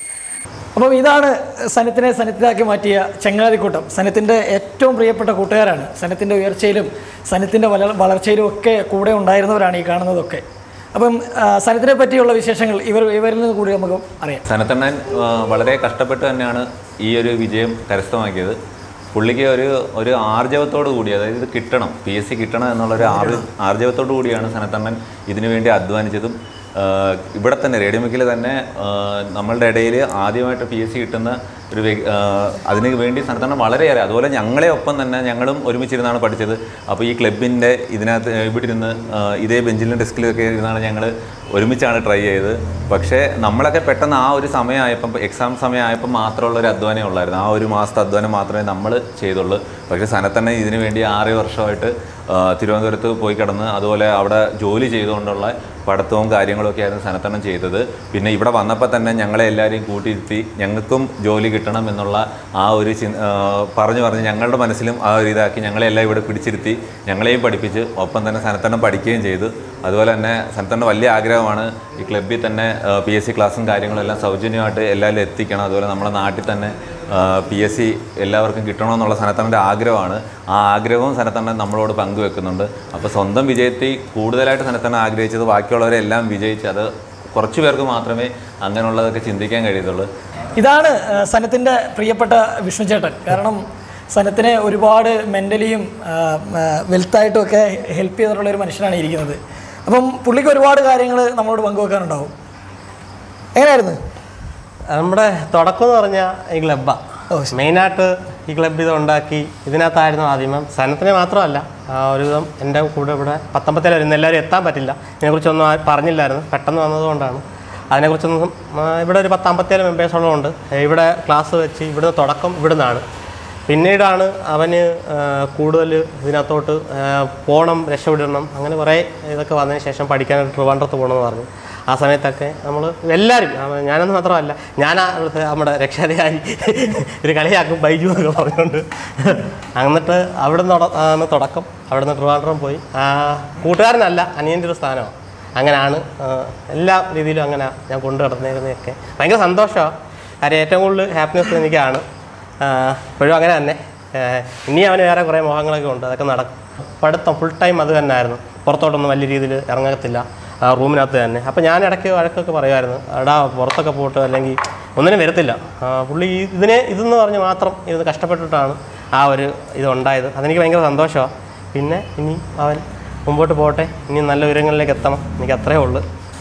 A: അപ്പം ഇതാണ് സനത്തിനെ സനത്തിലാക്കി മാറ്റിയ ചങ്ങാതിക്കൂട്ടം സനത്തിൻ്റെ ഏറ്റവും പ്രിയപ്പെട്ട കൂട്ടുകാരാണ് സനത്തിൻ്റെ ഉയർച്ചയിലും സനത്തിൻ്റെ വള വളർച്ചയിലും ഒക്കെ കൂടെ ഉണ്ടായിരുന്നവരാണ് ഈ കാണുന്നതൊക്കെ അപ്പം ആ, സനത്തിനെ പറ്റിയുള്ള വിശേഷങ്ങൾ ഇവർ ഇവരിൽ നിന്ന് കൂടി നമുക്ക് അറിയാം
D: സനത്തണ്ണൻ ആ, വളരെ കഷ്ടപ്പെട്ട് തന്നെയാണ് ഈ ഒരു വിജയം കരസ്ഥമാക്കിയത് പുള്ളിക്ക് ഒരു ഒരു ആർജവത്തോടു കൂടി അതായത് ഇത് കിട്ടണം പി എസ് സി കിട്ടണം എന്നുള്ളൊരു ആർ ആർജവത്തോടു കൂടിയാണ് സനത്തണ്ണൻ ഇതിനു വേണ്ടി അധ്വാനിച്ചതും ആ, ഇവിടെ തന്നെ റേഡിയോ മിക്കിൽ തന്നെ ആ, നമ്മളുടെ ഇടയിൽ ആദ്യമായിട്ട് പി എസ് സി കിട്ടുന്ന ഒരു വ്യ- ആ, അതിന് വേണ്ടി സനത്തണ്ണൻ വളരെയേറെ അതുപോലെ ഞങ്ങളെ ഒപ്പം തന്നെ ഞങ്ങളും ഒരുമിച്ചിരുന്നാണ് പഠിച്ചത് അപ്പോൾ ഈ ക്ലബിൻ്റെ ഇതിനകത്ത് ഇവിടെ ഇരുന്ന് ആ, ഇതേ ബെഞ്ചിലും ഡെസ്കിലൊക്കെ ഇരുന്നാണ് ഞങ്ങൾ ഒരുമിച്ചാണ് ട്രൈ ചെയ്തത് പക്ഷേ നമ്മളൊക്കെ പെട്ടെന്ന് ആ ഒരു സമയമായപ്പം എക്സാം സമയമായപ്പം മാത്രമുള്ള ഒരു അധ്വാനം ഉള്ളായിരുന്നു ആ ഒരു മാസത്തെ അധ്വാനം മാത്രമേ നമ്മൾ ചെയ്തുള്ളൂ പക്ഷേ സനത്തന്നെ ഇതിനു വേണ്ടി ആറ് വർഷമായിട്ട് ആ, തിരുവനന്തപുരത്ത് പോയി കിടന്ന് അതുപോലെ അവിടെ ജോലി ചെയ്തുകൊണ്ടുള്ള പഠിത്തവും കാര്യങ്ങളൊക്കെ ആയിരുന്നു സനത്തണ്ണം ചെയ്തത് പിന്നെ ഇവിടെ വന്നപ്പോൾ തന്നെ ഞങ്ങളെ എല്ലാവരെയും കൂട്ടിയിരുത്തി ഞങ്ങൾക്കും ജോലി കിട്ടണം എന്നുള്ള ആ ഒരു ചി ആ, പറഞ്ഞു പറഞ്ഞ് ഞങ്ങളുടെ മനസ്സിലും ആ ഒരു ഇതാക്കി ഞങ്ങളെല്ലാം ഇവിടെ പിടിച്ചിരുത്തി ഞങ്ങളെയും പഠിപ്പിച്ച് ഒപ്പം തന്നെ സനത്തണ്ണം പഠിക്കുകയും ചെയ്തു അതുപോലെ തന്നെ സനത്തണ്ണം വലിയ ആഗ്രഹമാണ് ഈ ക്ലബ്ബിൽ തന്നെ പി എസ് സി ക്ലാസ്സും കാര്യങ്ങളും എല്ലാം സൗജന്യമായിട്ട് എല്ലാവരും എത്തിക്കണം അതുപോലെ നമ്മുടെ നാട്ടിൽ തന്നെ പി എസ് സി എല്ലാവർക്കും കിട്ടണമെന്നുള്ള സനത്തണ്ണൻ്റെ ആഗ്രഹമാണ് ആ ആഗ്രഹവും സനത്തണ്ണൻ നമ്മളോട് പങ്കുവെക്കുന്നുണ്ട് അപ്പോൾ സ്വന്തം വിജയത്തിൽ കൂടുതലായിട്ട് സനത്തണ്ണൻ ആഗ്രഹിച്ചത് ബാക്കിയുള്ളവരെല്ലാം വിജയിച്ച് അത് കുറച്ച് പേർക്ക് മാത്രമേ അങ്ങനെയുള്ളതൊക്കെ ചിന്തിക്കാൻ കഴിയത്തുള്ളൂ
A: ഇതാണ് ആ, സനത്തിൻ്റെ പ്രിയപ്പെട്ട വിഷ്ണു ചേട്ടൻ കാരണം സനത്തിനെ ഒരുപാട് മെൻ്റലിയും വെൽത്തായിട്ടും ഒക്കെ ഹെൽപ്പ് ചെയ്തിട്ടുള്ള ഒരു മനുഷ്യനാണ് ഇരിക്കുന്നത് അപ്പം പുള്ളിക്ക് ഒരുപാട് കാര്യങ്ങൾ നമ്മളോട് പങ്കുവെക്കാനുണ്ടാവും എങ്ങനെയായിരുന്നു
E: നമ്മുടെ തുടക്കം എന്ന് പറഞ്ഞാൽ ഈ ക്ലബ്ബാണ്
A: ഓ,
E: മെയിനായിട്ട് ഈ ക്ലബ്ബ് ഇത് ഉണ്ടാക്കി ഇതിനകത്തായിരുന്നു ആദ്യം സനത്തിനെ മാത്രമല്ല ആ, ഒരുവിധം എൻ്റെ കൂടെ ഇവിടെ പത്തൊമ്പത്തേലും വരുന്ന എല്ലാവരും എത്താൻ പറ്റില്ല ഇതിനെക്കുറിച്ചൊന്നും ആ- പറഞ്ഞില്ലായിരുന്നു പെട്ടെന്ന് വന്നതുകൊണ്ടാണ് അതിനെക്കുറിച്ചൊന്നും ആ, ഇവിടെ ഒരു പത്തമ്പത്തേഴ് മെമ്പേഴ്സോളമുണ്ട് ഇവിടെ ക്ലാസ് വെച്ച് ഇവിടുന്ന് തുടക്കം ഇവിടുന്നാണ് പിന്നീടാണ് അവന് ആ, കൂടുതൽ ഇതിനകത്തോട്ട് ആ, പോകണം രക്ഷപ്പെടണം അങ്ങനെ കുറേ ഇതൊക്കെ വന്നതിന് ശേഷം പഠിക്കാനായിട്ട് ട്രിവാൻഡ്രത്ത് പോകണമെന്ന് പറഞ്ഞു ആ സമയത്തൊക്കെ നമ്മൾ എല്ലാവരും ആ, ഞാനൊന്നും മാത്രമല്ല ഞാൻ അവിടുത്തെ നമ്മുടെ രക്ഷാധികാരി ഒരു കളിയാക്കും ബൈജു എന്നൊക്കെ പറഞ്ഞുകൊണ്ട് എന്നിട്ട് അവിടെ നിന്ന് ആണ് തുടക്കം അവിടെ നിന്ന് ട്രിവാൻഡ്രം പോയി ആ, കൂട്ടുകാരനല്ല അനിയൻ്റെ ഒരു സ്ഥാനമാണ് അങ്ങനെയാണ് ആ, എല്ലാ രീതിയിലും അങ്ങനെ ഞാൻ കൊണ്ടു നടന്നേക്കുന്നതൊക്കെ ഭയങ്കര സന്തോഷമാണ് കാര്യം ഏറ്റവും കൂടുതൽ ഹാപ്പിനെസ് എനിക്കാണ് ആ, ഇപ്പോഴും അങ്ങനെ തന്നെ ആ, ഇനി അവന് വേറെ കുറേ മോഹങ്ങളൊക്കെ ഉണ്ട് അതൊക്കെ നടക്കും പഠിത്തം ഫുൾ ടൈം അത് തന്നെയായിരുന്നു പുറത്തോട്ടൊന്നും വലിയ രീതിയിൽ ഇറങ്ങത്തില്ല ആ റൂമിനകത്ത് തന്നെ അപ്പോൾ ഞാൻ ഇടയ്ക്ക് വഴക്കൊക്കെ പറയുമായിരുന്നു എടാ പുറത്തൊക്കെ പോയിട്ട് അല്ലെങ്കിൽ ഒന്നിനും വരത്തില്ല ആ, പുള്ളി ഈ ഇതിനെ ഇതെന്ന് പറഞ്ഞ് മാത്രം ഇത് കഷ്ടപ്പെട്ടിട്ടാണ് ആ ഒരു ഇത് ഉണ്ടായത് അതെനിക്ക് ഭയങ്കര സന്തോഷമാണ് പിന്നെ ഇനി അവൻ മുമ്പോട്ട് പോട്ടെ ഇനി നല്ല ഉയരങ്ങളിലേക്ക് എത്തണം എനിക്ക് അത്രേ ഉള്ളൂ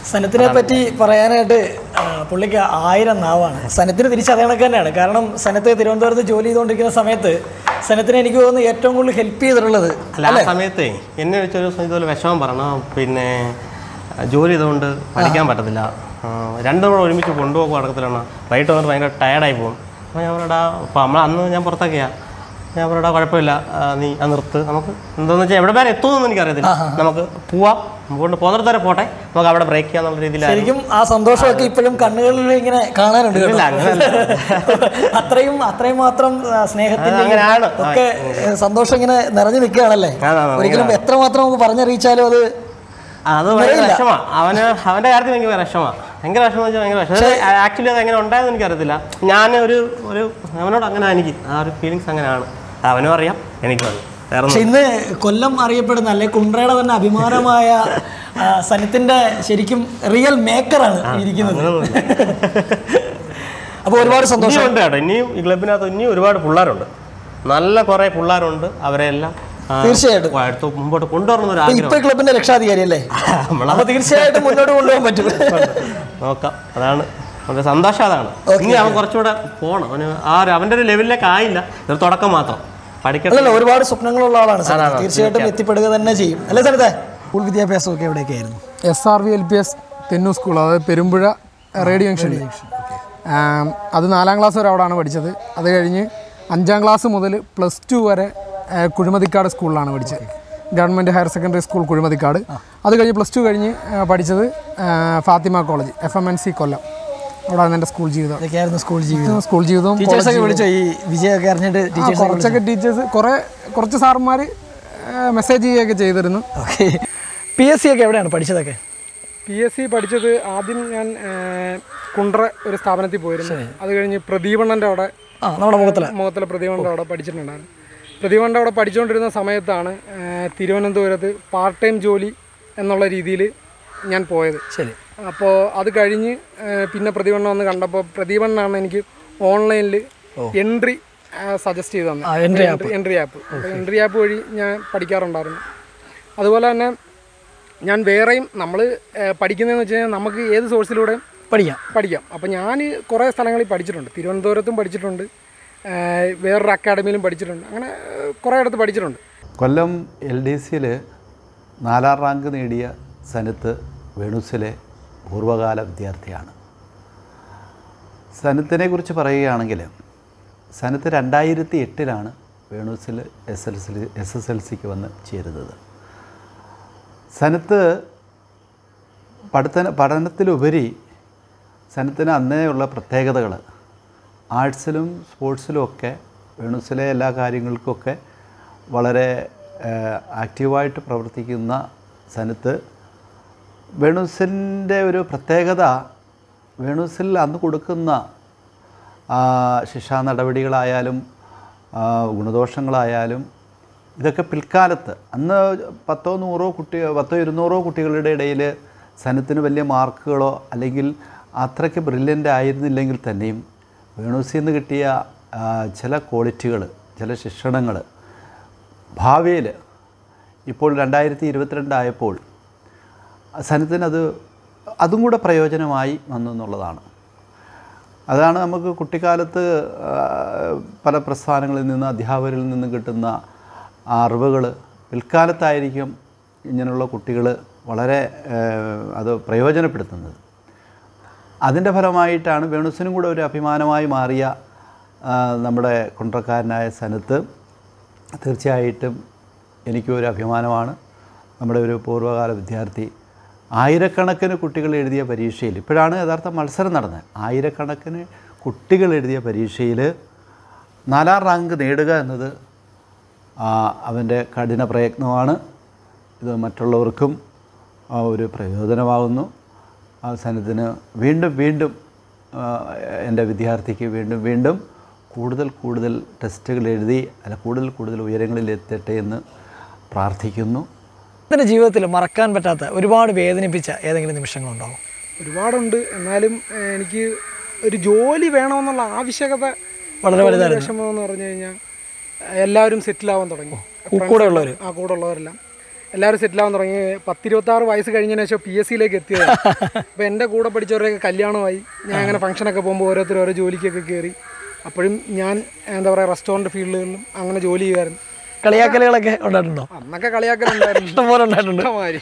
A: സനത്തിനെ പറ്റി പറയാനായിട്ട് ആ, പുള്ളിക്ക് ആയിരം നാവാണ് സനത്തിന് തിരിച്ച് അതേ കണക്ക് തന്നെയാണ് കാരണം സനത്ത് തിരുവനന്തപുരത്ത് ജോലി ചെയ്തുകൊണ്ടിരിക്കുന്ന സമയത്ത് സനത്തിന് എനിക്ക് തോന്നുന്നു ഏറ്റവും കൂടുതൽ ഹെൽപ്പ് ചെയ്തിട്ടുള്ളത്
E: അല്ല ആ സമയത്തേ എന്നെ വിളിച്ചൊരു ദിവസം ഇതുപോലെ വിഷമം പറഞ്ഞു പിന്നെ ജോലി ചെയ്തുകൊണ്ട് പഠിക്കാൻ പറ്റത്തില്ല ആ, രണ്ടും കൂടെ ഒരുമിച്ച് കൊണ്ടുപോകും നടക്കത്തിലാണ് വൈകിട്ട് വന്നിട്ട് ഭയങ്കര ടയർഡായി പോകും അപ്പോൾ ഞാൻ പറയടാ അപ്പോൾ നമ്മൾ അന്ന് ഞാൻ പുറത്തൊക്കെയാ ഞാൻ പറയടാ കുഴപ്പമില്ല ആ, നീ ആ നിർത്ത് നമുക്ക് എന്താണെന്ന് വെച്ചാൽ എവിടെ വരെ എത്തുമെന്ന് എനിക്കറിയത്തില്ല നമുക്ക് പോവാം മുമ്പോട്ട് പോകുന്നിടത്ത് വരെ പോട്ടെ നമുക്ക് അവിടെ ബ്രേക്ക് ചെയ്യാന്നുള്ള രീതിയിലായിരുന്നു
A: ശരിക്കും ആ സന്തോഷമൊക്കെ ഇപ്പോഴും കണ്ണുകളിൽ ഇങ്ങനെ കാണാനുണ്ട് കേട്ടോ.
E: ഇല്ല, അങ്ങനെയല്ല.
A: അത്രയും അത്രയും മാത്രം ആ, സ്നേഹത്തിന്റെ
E: അത് അങ്ങനെയാണ്.
A: ഒക്കെ ഏ, സന്തോഷം ഇങ്ങനെ നിറഞ്ഞു നിൽക്കുകയാണല്ലേ
E: അതെ, അതെ,
A: ഒരിക്കലും എത്രമാത്രം നമുക്ക് പറഞ്ഞറിയിച്ചാലും അത്
E: അത് ഭയങ്കര വിഷമാ അവന് അവൻ്റെ കാര്യത്തിൽ ഭയങ്കര വിഷമാ ഭയങ്കര വിഷമം വെച്ചാൽ ഭയങ്കര വിഷമം ആക്ച്വലി അത് എങ്ങനെ ഉണ്ടായെന്ന് എനിക്കറിയത്തില്ല ഞാൻ ഒരു ഒരു അവനോട് അങ്ങനെ എനിക്ക് ആ ഒരു ഫീലിങ്സ് അങ്ങനെയാണ് അവനും അറിയാം എനിക്കും അറിയാം വേറെ
A: പക്ഷെ ഇന്ന് കൊല്ലം അറിയപ്പെടുന്ന അല്ലെ കുണ്ട്രയുടെ തന്നെ അഭിമാനമായ ആ, സനത്തിന്റെ ശരിക്കും റിയൽ മേക്കറാണ് ഇരിക്കുന്നത് അപ്പോൾ ഒരുപാട് സന്തോഷം
E: ഇനിയും ഉണ്ട് കേട്ടോ ഇനിയും ഈ ക്ലബിനകത്ത് ഇനിയും ഒരുപാട് പിള്ളേരുണ്ട് നല്ല കുറേ പിള്ളേരുണ്ട് അവരെ എല്ലാം ആ,
A: തീർച്ചയായിട്ടും.
E: അടുത്ത് മുമ്പോട്ട് കൊണ്ടുവരണം ഒരു
A: അപ്പൊ
E: ആഗ്രഹം
A: ഇപ്പൊ ക്ലബിന്റെ രക്ഷാധികാരി അല്ലേ അപ്പൊ തീർച്ചയായിട്ടും മുന്നോട്ട് കൊണ്ടുപോകാൻ പറ്റും
E: നോക്കാം അതാണ് വളരെ സന്തോഷം അതാണ് ഇനി അവൻ കുറച്ചുകൂടെ പോകണം അവന് ആ ഒരു അവൻ്റെ ഒരു ലെവലിലേക്ക് ആയില്ല ഇതൊരു തുടക്കം മാത്രം പഠിക്കട്ടെ
A: അല്ലല്ല ഒരുപാട് സ്വപ്നങ്ങളുള്ള ആളാണ് സനത്ത്.
E: അതാണ്,
A: തീർച്ചയായിട്ടും എത്തിപ്പെടുക തന്നെ ചെയ്യും അല്ലേ സ്ഥലത്തെ സ്കൂൾ വിദ്യാഭ്യാസമൊക്കെ എവിടെയൊക്കെ ആയിരുന്നു
B: S R V L P S Thennoor school അതായത് പെരുമ്പുഴ റേഡിയോ ജംഗ്ഷനിൽ ആം, അത് നാലാം ക്ലാസ് വരെ അവിടെയാണ് പഠിച്ചത് അത് കഴിഞ്ഞ് അഞ്ചാം ക്ലാസ് മുതൽ പ്ലസ് ടു വരെ ആ, കുഴിമതിക്കാട് സ്കൂളിലാണ് പഠിച്ചത് government higher secondary school Kuzhimathikkad അത് കഴിഞ്ഞ് പ്ലസ് ടു കഴിഞ്ഞ് ആ, പഠിച്ചത് ആ, Fathima college F M N C Kollam അവിടെയാണ് എൻ്റെ സ്കൂൾ ജീവിതം
A: ഇതൊക്കെയായിരുന്നു സ്കൂൾ ജീവിതം
B: സ്കൂൾ ജീവിതവും
A: ടീച്ചേഴ്സൊക്കെ വിളിച്ചോ ഈ വിജയമൊക്കെ അറിഞ്ഞിട്ട്
B: ആ,
A: ടീച്ചേഴ്സ്
B: കുറച്ചൊക്കെ ടീച്ചേഴ്സ് കുറേ കുറച്ച് സാറന്മാർ മെസ്സേജ് ചെയ്യുകയൊക്കെ ചെയ്തിരുന്നു
A: ഓക്കെ പി എസ് സി ഒക്കെ എവിടെയാണ് പഠിച്ചതൊക്കെ
B: പി എസ് സി പഠിച്ചത് ആദ്യം ഞാൻ ആ, കുണ്ട്ര ഒരു സ്ഥാപനത്തിൽ പോയിരുന്നു അത് കഴിഞ്ഞ് പ്രദീപണ്ണൻ്റെ അവിടെ
A: ആ നമ്മുടെ മുഖത്തിലെ
B: മുഖത്തിലെ പ്രദീപണ്ണൻ്റെ അവിടെ പഠിച്ചിട്ടുണ്ടായിരുന്നു പ്രദീപണ്ണൻ്റെ അവിടെ പഠിച്ചുകൊണ്ടിരുന്ന സമയത്താണ് ആ, തിരുവനന്തപുരത്ത് പാർട്ട് ടൈം ജോലി എന്നുള്ള രീതിയിൽ ഞാൻ പോയത്
A: ശരി
B: അപ്പോൾ അത് കഴിഞ്ഞ് ആ, പിന്നെ പ്രതിപണ്ണ വന്ന് കണ്ടപ്പോൾ പ്രതിപണ്ണാണ് എനിക്ക് ഓൺലൈനിൽ എൻട്രി സജസ്റ്റ് ചെയ്ത്
A: ആ, entry
B: തന്നെ എൻട്രി ആപ്പ് അപ്പോൾ എൻട്രി ആപ്പ് വഴി ഞാൻ പഠിക്കാറുണ്ടായിരുന്നു അതുപോലെ തന്നെ ഞാൻ വേറെയും നമ്മൾ പഠിക്കുന്നതെന്ന് വെച്ച് കഴിഞ്ഞാൽ നമുക്ക് ഏത് സോഴ്സിലൂടെയും
A: പഠിക്കാം
B: പഠിക്കാം അപ്പോൾ ഞാൻ കുറേ സ്ഥലങ്ങളിൽ പഠിച്ചിട്ടുണ്ട് തിരുവനന്തപുരത്തും പഠിച്ചിട്ടുണ്ട് ആ, വേറൊരു അക്കാഡമിയിലും പഠിച്ചിട്ടുണ്ട് അങ്ങനെ ആ, കുറേ ഇടത്ത് പഠിച്ചിട്ടുണ്ട്
F: കൊല്ലം എൽ ഡി സിയിൽ നാലാം റാങ്ക് നേടിയ സനത്ത് വേണുസിലെ പൂർവ്വകാല വിദ്യാർത്ഥിയാണ് സനത്തിനെ കുറിച്ച് പറയുകയാണെങ്കിൽ സനത്ത് രണ്ടായിരത്തി എട്ടിലാണ് വേണൂസിൽ S L C S S L സിക്ക് വന്ന് ചേരുന്നത് സനത്ത് പഠിത്തന പഠനത്തിലുപരി സനത്തിന് അന്നേയുള്ള പ്രത്യേകതകൾ ആർട്സിലും സ്പോർട്സിലും ഒക്കെ വേണൂസിലെ എല്ലാ കാര്യങ്ങൾക്കൊക്കെ വളരെ ഏഹ്, ആക്റ്റീവായിട്ട് പ്രവർത്തിക്കുന്ന സനത്ത് വേണൂസിൻ്റെ ഒരു പ്രത്യേകത വേണൂസിൽ അന്ന് കൊടുക്കുന്ന ആ, ശിക്ഷാ നടപടികളായാലും ആ, ഗുണദോഷങ്ങളായാലും ഇതൊക്കെ പിൽക്കാലത്ത് അന്ന് പത്തോ നൂറോ കുട്ടി പത്തോ ഇരുന്നൂറോ കുട്ടികളുടെ ഇടയിൽ സനത്തിന് വലിയ മാർക്കുകളോ അല്ലെങ്കിൽ അത്രയ്ക്ക് ബ്രില്യൻ്റ് ആയിരുന്നില്ലെങ്കിൽ തന്നെയും വേണൂസിൽ നിന്ന് കിട്ടിയ ആ, ചില ക്വാളിറ്റികൾ ചില ശിക്ഷണങ്ങൾ ഭാവിയിൽ ഇപ്പോൾ രണ്ടായിരത്തി ഇരുപത്തിരണ്ടായപ്പോൾ സനത്തിനത് അതും കൂടെ പ്രയോജനമായി വന്നു എന്നുള്ളതാണ് അതാണ് നമുക്ക് കുട്ടിക്കാലത്ത് ആ, പല പ്രസ്ഥാനങ്ങളിൽ നിന്ന് അധ്യാപകരിൽ നിന്ന് കിട്ടുന്ന ആ അറിവുകൾ പിൽക്കാലത്തായിരിക്കും ഇങ്ങനെയുള്ള കുട്ടികൾ വളരെ ആ, അത് പ്രയോജനപ്പെടുത്തുന്നത് അതിൻ്റെ ഫലമായിട്ടാണ് വേണുസിനും കൂടെ ഒരു അഭിമാനമായി മാറിയ ആ, നമ്മുടെ കുണ്ട്രക്കാരനായ സനത്ത് തീർച്ചയായിട്ടും എനിക്കും ഒരു അഭിമാനമാണ് നമ്മുടെ ഒരു പൂർവ്വകാല വിദ്യാർത്ഥി ആയിരക്കണക്കിന് കുട്ടികൾ എഴുതിയ പരീക്ഷയിൽ ഇപ്പോഴാണ് യഥാർത്ഥ മത്സരം നടന്നത് ആയിരക്കണക്കിന് കുട്ടികൾ എഴുതിയ പരീക്ഷയിൽ നാലാം റാങ്ക് നേടുക എന്നത് ആ, അവൻ്റെ കഠിന പ്രയത്നമാണ് ഇത് മറ്റുള്ളവർക്കും ആ, ഒരു പ്രയോജനമാകുന്നു ആ സനത്തിന് വീണ്ടും വീണ്ടും ആ, എൻ്റെ വിദ്യാർത്ഥിക്ക് വീണ്ടും വീണ്ടും കൂടുതൽ കൂടുതൽ ടെസ്റ്റുകൾ എഴുതി അല്ല കൂടുതൽ കൂടുതൽ ഉയരങ്ങളിൽ എത്തട്ടെ എന്ന് പ്രാർത്ഥിക്കുന്നു
A: ഇതിൻ്റെ ജീവിതത്തിൽ മറക്കാൻ പറ്റാത്ത ഒരുപാട് വേദനിപ്പിച്ച ഏതെങ്കിലും നിമിഷങ്ങളുണ്ടാവും
B: ഒരുപാടുണ്ട് എന്നാലും ഏഹ്, എനിക്ക് ഒരു ജോലി വേണമെന്നുള്ള ആവശ്യകത
A: വളരെ വലുതായിരുന്നു.
B: വിഷമം എന്ന് പറഞ്ഞു കഴിഞ്ഞാൽ എല്ലാവരും സെറ്റിൽ ആവാൻ തുടങ്ങി
A: കൂടെ ഉള്ളവർ
B: ആ കൂടെ ഉള്ളവരെല്ലാം എല്ലാവരും സെറ്റിൽ ആവാൻ തുടങ്ങി പത്തിരുപത്താറ് വയസ്സ് കഴിഞ്ഞതിന് ശേഷം പി എസ് സിയിലേക്ക് എത്തിയത് അപ്പോൾ എൻ്റെ കൂടെ പഠിച്ചവരൊക്കെ കല്യാണമായി ഞാൻ അങ്ങനെ ഫംഗ്ഷനൊക്കെ പോകുമ്പോൾ ഓരോരുത്തർ ഓരോ ജോലിക്കൊക്കെ കയറി അപ്പോഴും ഞാൻ എന്താ പറയുക റെസ്റ്റോറൻറ്റ് ഫീൽഡുകളിലും അങ്ങനെ ജോലി ചെയ്യുമായിരുന്നു
A: കളിയാക്കലുകളൊക്കെ ഉണ്ടായിട്ടുണ്ടോ
B: അന്നൊക്കെ കളിയാക്കലുണ്ടായിരുന്നു
A: ഇഷ്ടംപോലെ ഉണ്ടായിട്ടുണ്ട്
B: ഇഷ്ടമാതിരി.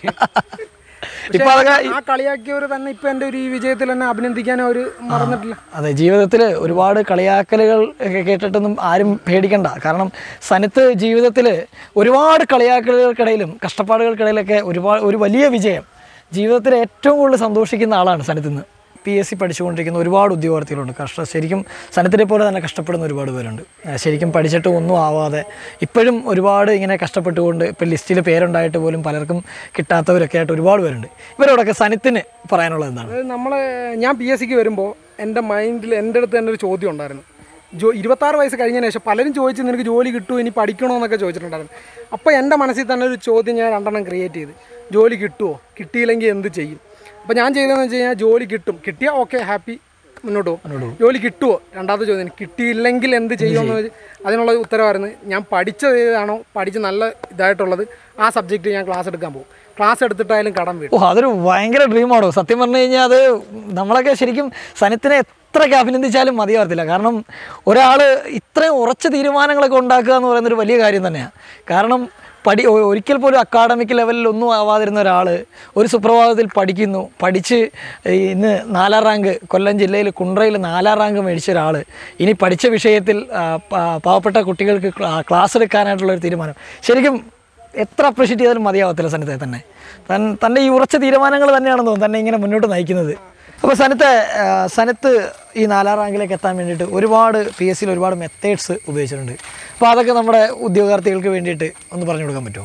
A: ഇപ്പൊ അതൊക്കെ
B: ആ കളിയാക്കിയവർ തന്നെ ഇപ്പൊ എൻ്റെ ഒരു ഈ വിജയത്തിൽ എന്നെ അഭിനന്ദിക്കാനും അവർ മറന്നിട്ടില്ല
A: അതെ ജീവിതത്തിൽ ഒരുപാട് കളിയാക്കലുകൾ ഒക്കെ കേട്ടിട്ടൊന്നും ആരും പേടിക്കണ്ട കാരണം സനത്ത് ജീവിതത്തിൽ ഒരുപാട് കളിയാക്കലുകൾക്കിടയിലും കഷ്ടപ്പാടുകൾക്കിടയിലൊക്കെ ഒരുപാട് ഒരു വലിയ വിജയം ജീവിതത്തിൽ ഏറ്റവും കൂടുതൽ സന്തോഷിക്കുന്ന ആളാണ് സനത്ത് ഇന്ന് പി എസ് സി പഠിച്ചുകൊണ്ടിരിക്കുന്ന ഒരുപാട് ഉദ്യോഗാർത്ഥികളുണ്ട് കഷ്ട ശരിക്കും സനത്തിനെ പോലെ തന്നെ കഷ്ടപ്പെടുന്ന ഒരുപാട് പേരുണ്ട് ആ, ശരിക്കും പഠിച്ചിട്ട് ഒന്നും ആവാതെ ഇപ്പോഴും ഒരുപാട് ഇങ്ങനെ കഷ്ടപ്പെട്ടുകൊണ്ട് ഇപ്പം ലിസ്റ്റിൽ പേരുണ്ടായിട്ട് പോലും പലർക്കും കിട്ടാത്തവരൊക്കെ ആയിട്ട് ഒരുപാട് പേരുണ്ട് ഇവരോടൊക്കെ സനത്തിന് പറയാനുള്ളത് എന്താണ്
B: അതായത് നമ്മളെ ഞാൻ പി എസ് സിക്ക് വരുമ്പോൾ എൻ്റെ മൈൻഡിൽ എൻ്റെ അടുത്ത് തന്നെ ഒരു ചോദ്യം ഉണ്ടായിരുന്നു ജോ ഇരുപത്താറ് വയസ്സ് കഴിഞ്ഞതിന് ശേഷം പലരും ചോദിച്ചു നിനക്ക് ജോലി കിട്ടുമോ ഇനി പഠിക്കണോ എന്നൊക്കെ ചോദിച്ചിട്ടുണ്ടായിരുന്നു അപ്പോൾ എൻ്റെ മനസ്സിൽ തന്നെ ഒരു ചോദ്യം ഞാൻ രണ്ടെണ്ണം ക്രിയേറ്റ് ചെയ്ത് ജോലി കിട്ടുമോ കിട്ടിയില്ലെങ്കിൽ എന്ത് ചെയ്യും അപ്പോൾ ഞാൻ ചെയ്തതെന്ന് വെച്ച് കഴിഞ്ഞാൽ ജോലി കിട്ടും കിട്ടിയാൽ ഓക്കെ ഹാപ്പി മുന്നോട്ട് പോകും ജോലി കിട്ടുമോ രണ്ടാമത്തെ ചോദ്യം കിട്ടിയില്ലെങ്കിൽ എന്ത് ചെയ്യുമെന്ന് വെച്ച് അതിനുള്ള ഉത്തരവായിരുന്നു ഞാൻ പഠിച്ചത് ഏതാണോ പഠിച്ച് നല്ല ഇതായിട്ടുള്ളത് ആ സബ്ജക്റ്റ് ഞാൻ ക്ലാസ് എടുക്കാൻ പോകും ക്ലാസ് എടുത്തിട്ടായാലും കടം വീട്ടും
A: ഓ അതൊരു ഭയങ്കര ഡ്രീമാണോ സത്യം പറഞ്ഞു കഴിഞ്ഞാൽ അത് നമ്മളൊക്കെ ശരിക്കും സനത്തിനെ എത്രയൊക്കെ അഭിനന്ദിച്ചാലും മതിയാവത്തില്ല കാരണം ഒരാൾ ഇത്രയും ഉറച്ച തീരുമാനങ്ങളൊക്കെ ഉണ്ടാക്കുക എന്ന് പറയുന്നൊരു വലിയ കാര്യം തന്നെയാണ് കാരണം പഠി ഒ- ഒരിക്കൽ പോലും അക്കാഡമിക് ലെവലിൽ ഒന്നും ആവാതിരുന്ന ഒരാൾ ഒരു സുപ്രഭാതത്തിൽ പഠിക്കുന്നു പഠിച്ച് ഇന്ന് നാലാം റാങ്ക് കൊല്ലം ജില്ലയിൽ കുണ്ട്രയിൽ നാലാം റാങ്ക് മേടിച്ച ഒരാൾ ഇനി പഠിച്ച വിഷയത്തിൽ ആ, പ- പാവപ്പെട്ട കുട്ടികൾക്ക് ക്ലാ- ക്ലാസ് എടുക്കാനായിട്ടുള്ള ഒരു തീരുമാനം ശരിക്കും എത്ര അപ്രീഷിയേറ്റ് ചെയ്താലും മതിയാവത്തില്ല സനത്തെ തന്നെ തൻ തൻ്റെ ഈ ഉറച്ച തീരുമാനങ്ങൾ തന്നെയാണെന്ന് തോന്നുന്നു തന്നെ ഇങ്ങനെ മുന്നോട്ട് നയിക്കുന്നത് അപ്പോൾ സനത്തെ ആ, സനത്ത് ഈ നാലാം റാങ്കിലേക്ക് എത്താൻ വേണ്ടിയിട്ട് ഒരുപാട് പി എസ് സിയിൽ ഒരുപാട് മെത്തേഡ്സ് ഉപയോഗിച്ചിട്ടുണ്ട് അപ്പോൾ അതൊക്കെ നമ്മുടെ ഉദ്യോഗാർത്ഥികൾക്ക് വേണ്ടിയിട്ട് ഒന്ന് പറഞ്ഞു കൊടുക്കാൻ പറ്റുമോ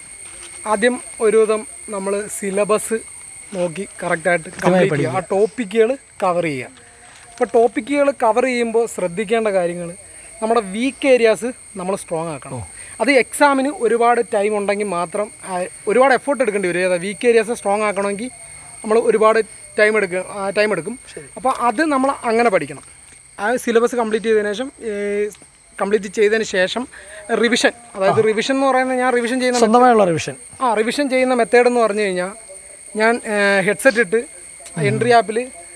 B: ആദ്യം ഒരുവിധം നമ്മൾ സിലബസ് നോക്കി കറക്റ്റായിട്ട് കംപ്ലീറ്റ് ചെയ്യുക ആ ടോപ്പിക്കുകൾ കവർ ചെയ്യുക അപ്പോൾ ടോപ്പിക്കുകൾ കവർ ചെയ്യുമ്പോൾ ശ്രദ്ധിക്കേണ്ട കാര്യങ്ങൾ നമ്മുടെ വീക്ക് ഏരിയാസ് നമ്മൾ സ്ട്രോങ് ആക്കണം അത് എക്സാമിന് ഒരുപാട് ടൈം ഉണ്ടെങ്കിൽ മാത്രം ആ, ഒരുപാട് എഫേർട്ട് എടുക്കേണ്ടി വരും ഏതാ വീക്ക് ഏരിയാസ് സ്ട്രോങ് ആക്കണമെങ്കിൽ നമ്മൾ ഒരുപാട് ടൈം എടുക്കും ടൈം എടുക്കും അപ്പോൾ അത് നമ്മൾ അങ്ങനെ പഠിക്കണം ആ സിലബസ് കംപ്ലീറ്റ് ചെയ്തതിനു ശേഷം കംപ്ലീറ്റ് ചെയ്തതിന് ശേഷം റിവിഷൻ അതായത് റിവിഷൻ എന്ന് പറയുന്നത് ഞാൻ റിവിഷൻ ചെയ്യുന്ന
A: സ്വന്തമായുള്ള റിവിഷൻ
B: ആ റിവിഷൻ ചെയ്യുന്ന മെത്തേഡ് എന്ന് പറഞ്ഞു കഴിഞ്ഞാൽ ഞാൻ ഹെഡ്സെറ്റ് ഇട്ട് എൻട്രി ആപ്പിൽ